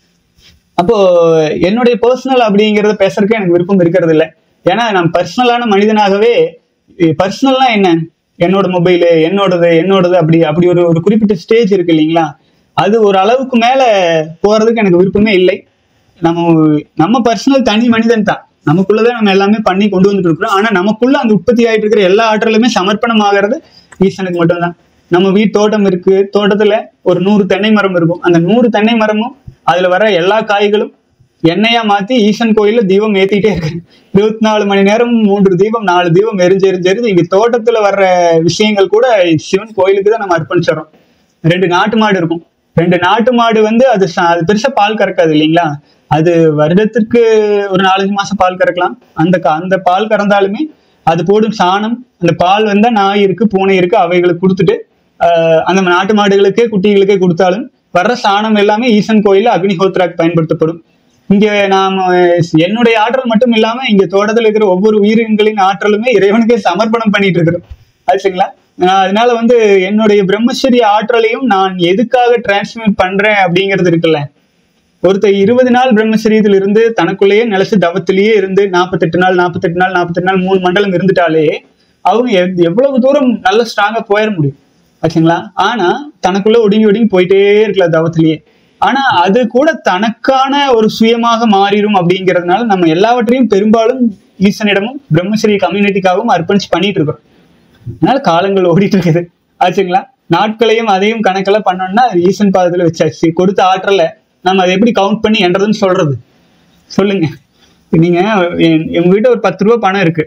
அப்போ என்னுடைய பர்சனல் அப்படிங்கறத பேசுறதுக்கு எனக்கு விருப்பம் இருக்கிறது இல்லை ஏன்னா நான் பர்சனலான மனிதனாகவே பர்சனல்னா என்ன என்னோட மொபைலு என்னோடது என்னோடது அப்படி அப்படி ஒரு ஒரு குறிப்பிட்ட ஸ்டேஜ் இருக்கு இல்லைங்களா அது ஒரு அளவுக்கு மேல போறதுக்கு எனக்கு விருப்பமே இல்லை நம்ம நம்ம பர்சனல் தனி மனிதன் தான் நமக்குள்ளதான் நம்ம எல்லாமே பண்ணி கொண்டு வந்துட்டு இருக்கிறோம் ஆனா நமக்குள்ள அந்த உற்பத்தி ஆயிட்டு இருக்கிற எல்லா ஆற்றலுமே சமர்ப்பணம் ஆகிறது ஈசனுக்கு மட்டும்தான் நம்ம வீட்டு தோட்டம் இருக்கு தோட்டத்துல ஒரு நூறு தென்னை மரம் இருக்கும் அந்த நூறு தென்னை மரமும் அதுல வர எல்லா காய்களும் எண்ணெயா மாத்தி ஈசன் கோயில்ல தீபம் ஏத்திட்டே இருக்கு இருபத்தி நாலு மணி நேரம் மூன்று தீபம் நாலு தீபம் எரிஞ்சு எரிஞ்சு எரிஞ்சு இங்க தோட்டத்துல வர்ற விஷயங்கள் கூட சிவன் கோயிலுக்கு தான் நம்ம அர்ப்பணிச்சிடறோம் ரெண்டு நாட்டு மாடு இருக்கும் ரெண்டு நாட்டு மாடு வந்து அது ச- அது பெருசா பால் கறக்காது இல்லைங்களா அது வருடத்திற்கு ஒரு நாலஞ்சு மாசம் பால் கறக்கலாம் அந்த க- அந்த பால் கறந்தாலுமே அது போடும் சாணம் அந்த பால் வந்தா நாய் இருக்கு பூனை இருக்கு அவைகளுக்கு கொடுத்துட்டு ஆஹ் அந்த நாட்டு மாடுகளுக்கே குட்டிகளுக்கே கொடுத்தாலும் வர்ற சாணம் எல்லாமே ஈசன் கோயில்ல அக்னிஹோத்ராக்கு பயன்படுத்தப்படும் இங்க நாம என்னுடைய ஆற்றல் மட்டும் இல்லாம இங்க தோட்டத்துல இருக்கிற ஒவ்வொரு உயிரினங்களின் ஆற்றலுமே இறைவனுக்கே சமர்ப்பணம் பண்ணிட்டு இருக்கிறோம் ஆச்சுங்களா நான் அதனால வந்து என்னுடைய பிரம்மச்சரிய ஆற்றலையும் நான் எதுக்காக டிரான்ஸ்மிட் பண்றேன் அப்படிங்கிறது இருக்குல்ல ஒருத்தர் இருபது நாள் பிரம்மச்சரியத்தில் இருந்து தனக்குள்ளேயே நிலைச்சு தவத்திலேயே இருந்து நாற்பத்தெட்டு நாள் நாற்பத்தெட்டு நாள் நாற்பத்தெட்டு நாள் மூணு மண்டலம் இருந்துட்டாலே அவங்க எவ்- எவ்வளவு தூரம் நல்ல ஸ்ட்ராங்கா போயிட முடியும் ஆச்சுங்களா ஆனா தனக்குள்ள ஒடுங்கி ஒடுங்கி போயிட்டே இருக்கலாம் தவத்திலேயே ஆனா அது கூட தனக்கான ஒரு சுயமாக மாறிடும் அப்படிங்கிறதுனால நம்ம எல்லாவற்றையும் பெரும்பாலும் ஈசனிடமும் பிரம்மச்சரிய கம்யூனிட்டிக்காகவும் அர்ப்பணிச்சு பண்ணிட்டு இருக்கோம் அதனால காலங்கள் ஓடிட்டு இருக்குது ஆச்சுங்களா நாட்களையும் அதையும் கணக்கெல்லாம் பண்ணோம்னா அது ஈசன் பாதத்துல வச்சாச்சு கொடுத்த ஆற்றலை நம்ம அதை எப்படி கவுண்ட் பண்ணி என்றதுன்னு சொல்றது சொல்லுங்க நீங்க என்- எங்க வீட்டு ஒரு பத்து ரூபா பணம் இருக்கு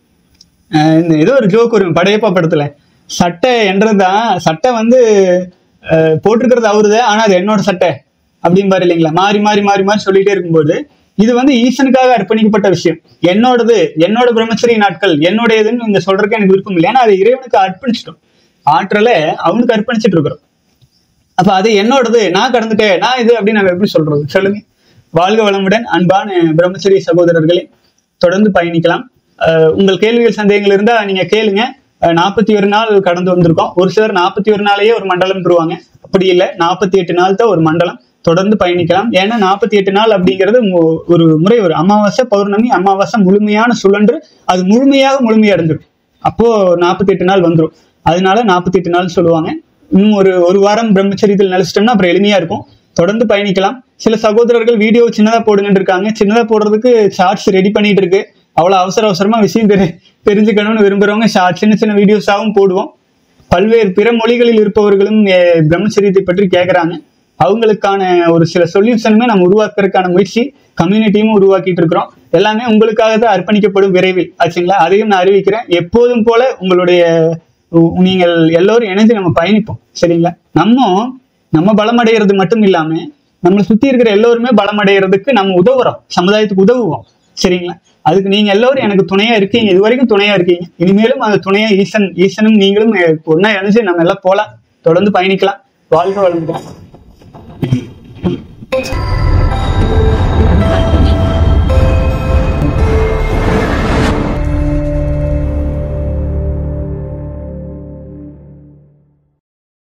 அஹ் இந்த ஏதோ ஒரு ஜோக் வரும் படையப்பா படத்துல சட்டை என்றதுதான் சட்டை வந்து அஹ், போட்டிருக்கிறது அவருதான் ஆனா அது என்னோட சட்டை அப்படிம்பாரு இல்லைங்களா மாறி மாறி மாறி மாறி சொல்லிட்டே இருக்கும்போது இது வந்து ஈசனுக்காக அர்ப்பணிக்கப்பட்ட விஷயம் என்னோடது என்னோட பிரம்மச்சரிய நாட்கள் என்னுடையதுன்னு இங்க சொல்றதுக்கு எனக்கு விருப்பம் இல்லை ஏன்னா அதை இறைவனுக்கு அர்ப்பணிச்சிட்டோம் ஆற்றலை அவனுக்கு அர்ப்பணிச்சிட்டு இருக்கிறோம் அப்ப அது என்னோடது நான் கடந்துட்டேன் நான் இது அப்படின்னு நம்ம எப்படி சொல்றது சொல்லுங்க வாழ்க வளமுடன் அன்பான பிரம்மச்சரிய சகோதரர்களே தொடர்ந்து பயணிக்கலாம் அஹ் உங்கள் கேள்விகள் சந்தேகங்கள் இருந்தா நீங்க கேளுங்க நாற்பத்தி ஒரு நாள் கடந்து வந்திருக்கோம் ஒரு சிலர் நாற்பத்தி ஒரு நாளையே ஒரு மண்டலம் தருவாங்க அப்படி இல்லை நாற்பத்தி எட்டு நாள் தான் ஒரு மண்டலம் தொடர்ந்து பயணிக்கலாம் ஏன்னா நாற்பத்தி எட்டு நாள் அப்படிங்கிறது மு- ஒரு முறை ஒரு அமாவாசை பௌர்ணமி அமாவாசை முழுமையான சுழன்று அது முழுமையாக முழுமையடைஞ்சிடும் அப்போ நாற்பத்தி எட்டு நாள் வந்துடும் அதனால நாற்பத்தி எட்டு நாள் சொல்லுவாங்க இன்னும் ஒரு ஒரு வாரம் பிரம்மச்சரியத்தில் நிலைச்சிட்டோம்னா அப்புறம் எளிமையா இருக்கும் தொடர்ந்து பயணிக்கலாம் சில சகோதரர்கள் வீடியோ சின்னதா போடுங்கன்னு இருக்காங்க சின்னதா போடுறதுக்கு ஷார்ட்ஸ் ரெடி பண்ணிட்டு இருக்கு அவ்வளவு அவசர அவசரமா விஷயம் தெரி தெரிஞ்சுக்கணும்னு விரும்புறவங்க ஷார்ட் சின்ன சின்ன வீடியோஸாவும் போடுவோம் பல்வேறு பிற மொழிகளில் இருப்பவர்களும் அஹ், பிரம்மச்சரியத்தை பற்றி கேட்கறாங்க அவங்களுக்கான ஒரு சில சொல்யூஷனுமே நம்ம உருவாக்குறதுக்கான முயற்சி கம்யூனிட்டியும் உருவாக்கிட்டு இருக்கிறோம் எல்லாமே உங்களுக்காக தான் அர்ப்பணிக்கப்படும் விரைவில் ஆச்சுங்களா அதையும் நான் அறிவிக்கிறேன் எப்போதும் போல உங்களுடைய உ- நீங்கள் எல்லோரும் இணைஞ்சு நம்ம பயணிப்போம் சரிங்களா நம்ம நம்ம பலமடைகிறது மட்டும் இல்லாம நம்மளை சுத்தி இருக்கிற எல்லோருமே பலமடைகிறதுக்கு நம்ம உதவுறோம் சமுதாயத்துக்கு உதவுவோம் சரிங்களா அதுக்கு நீங்க எல்லாரும் எனக்கு துணையா இருக்கீங்க இது வரைக்கும் துணையா இருக்கீங்க இனிமேலும் அந்த துணையா ஈசன் ஈசனும் நீங்களும் ஒன்னா இணைஞ்சு நம்ம எல்லாம் போலாம் தொடர்ந்து பயணிக்கலாம் வாழ்க வளமுடன்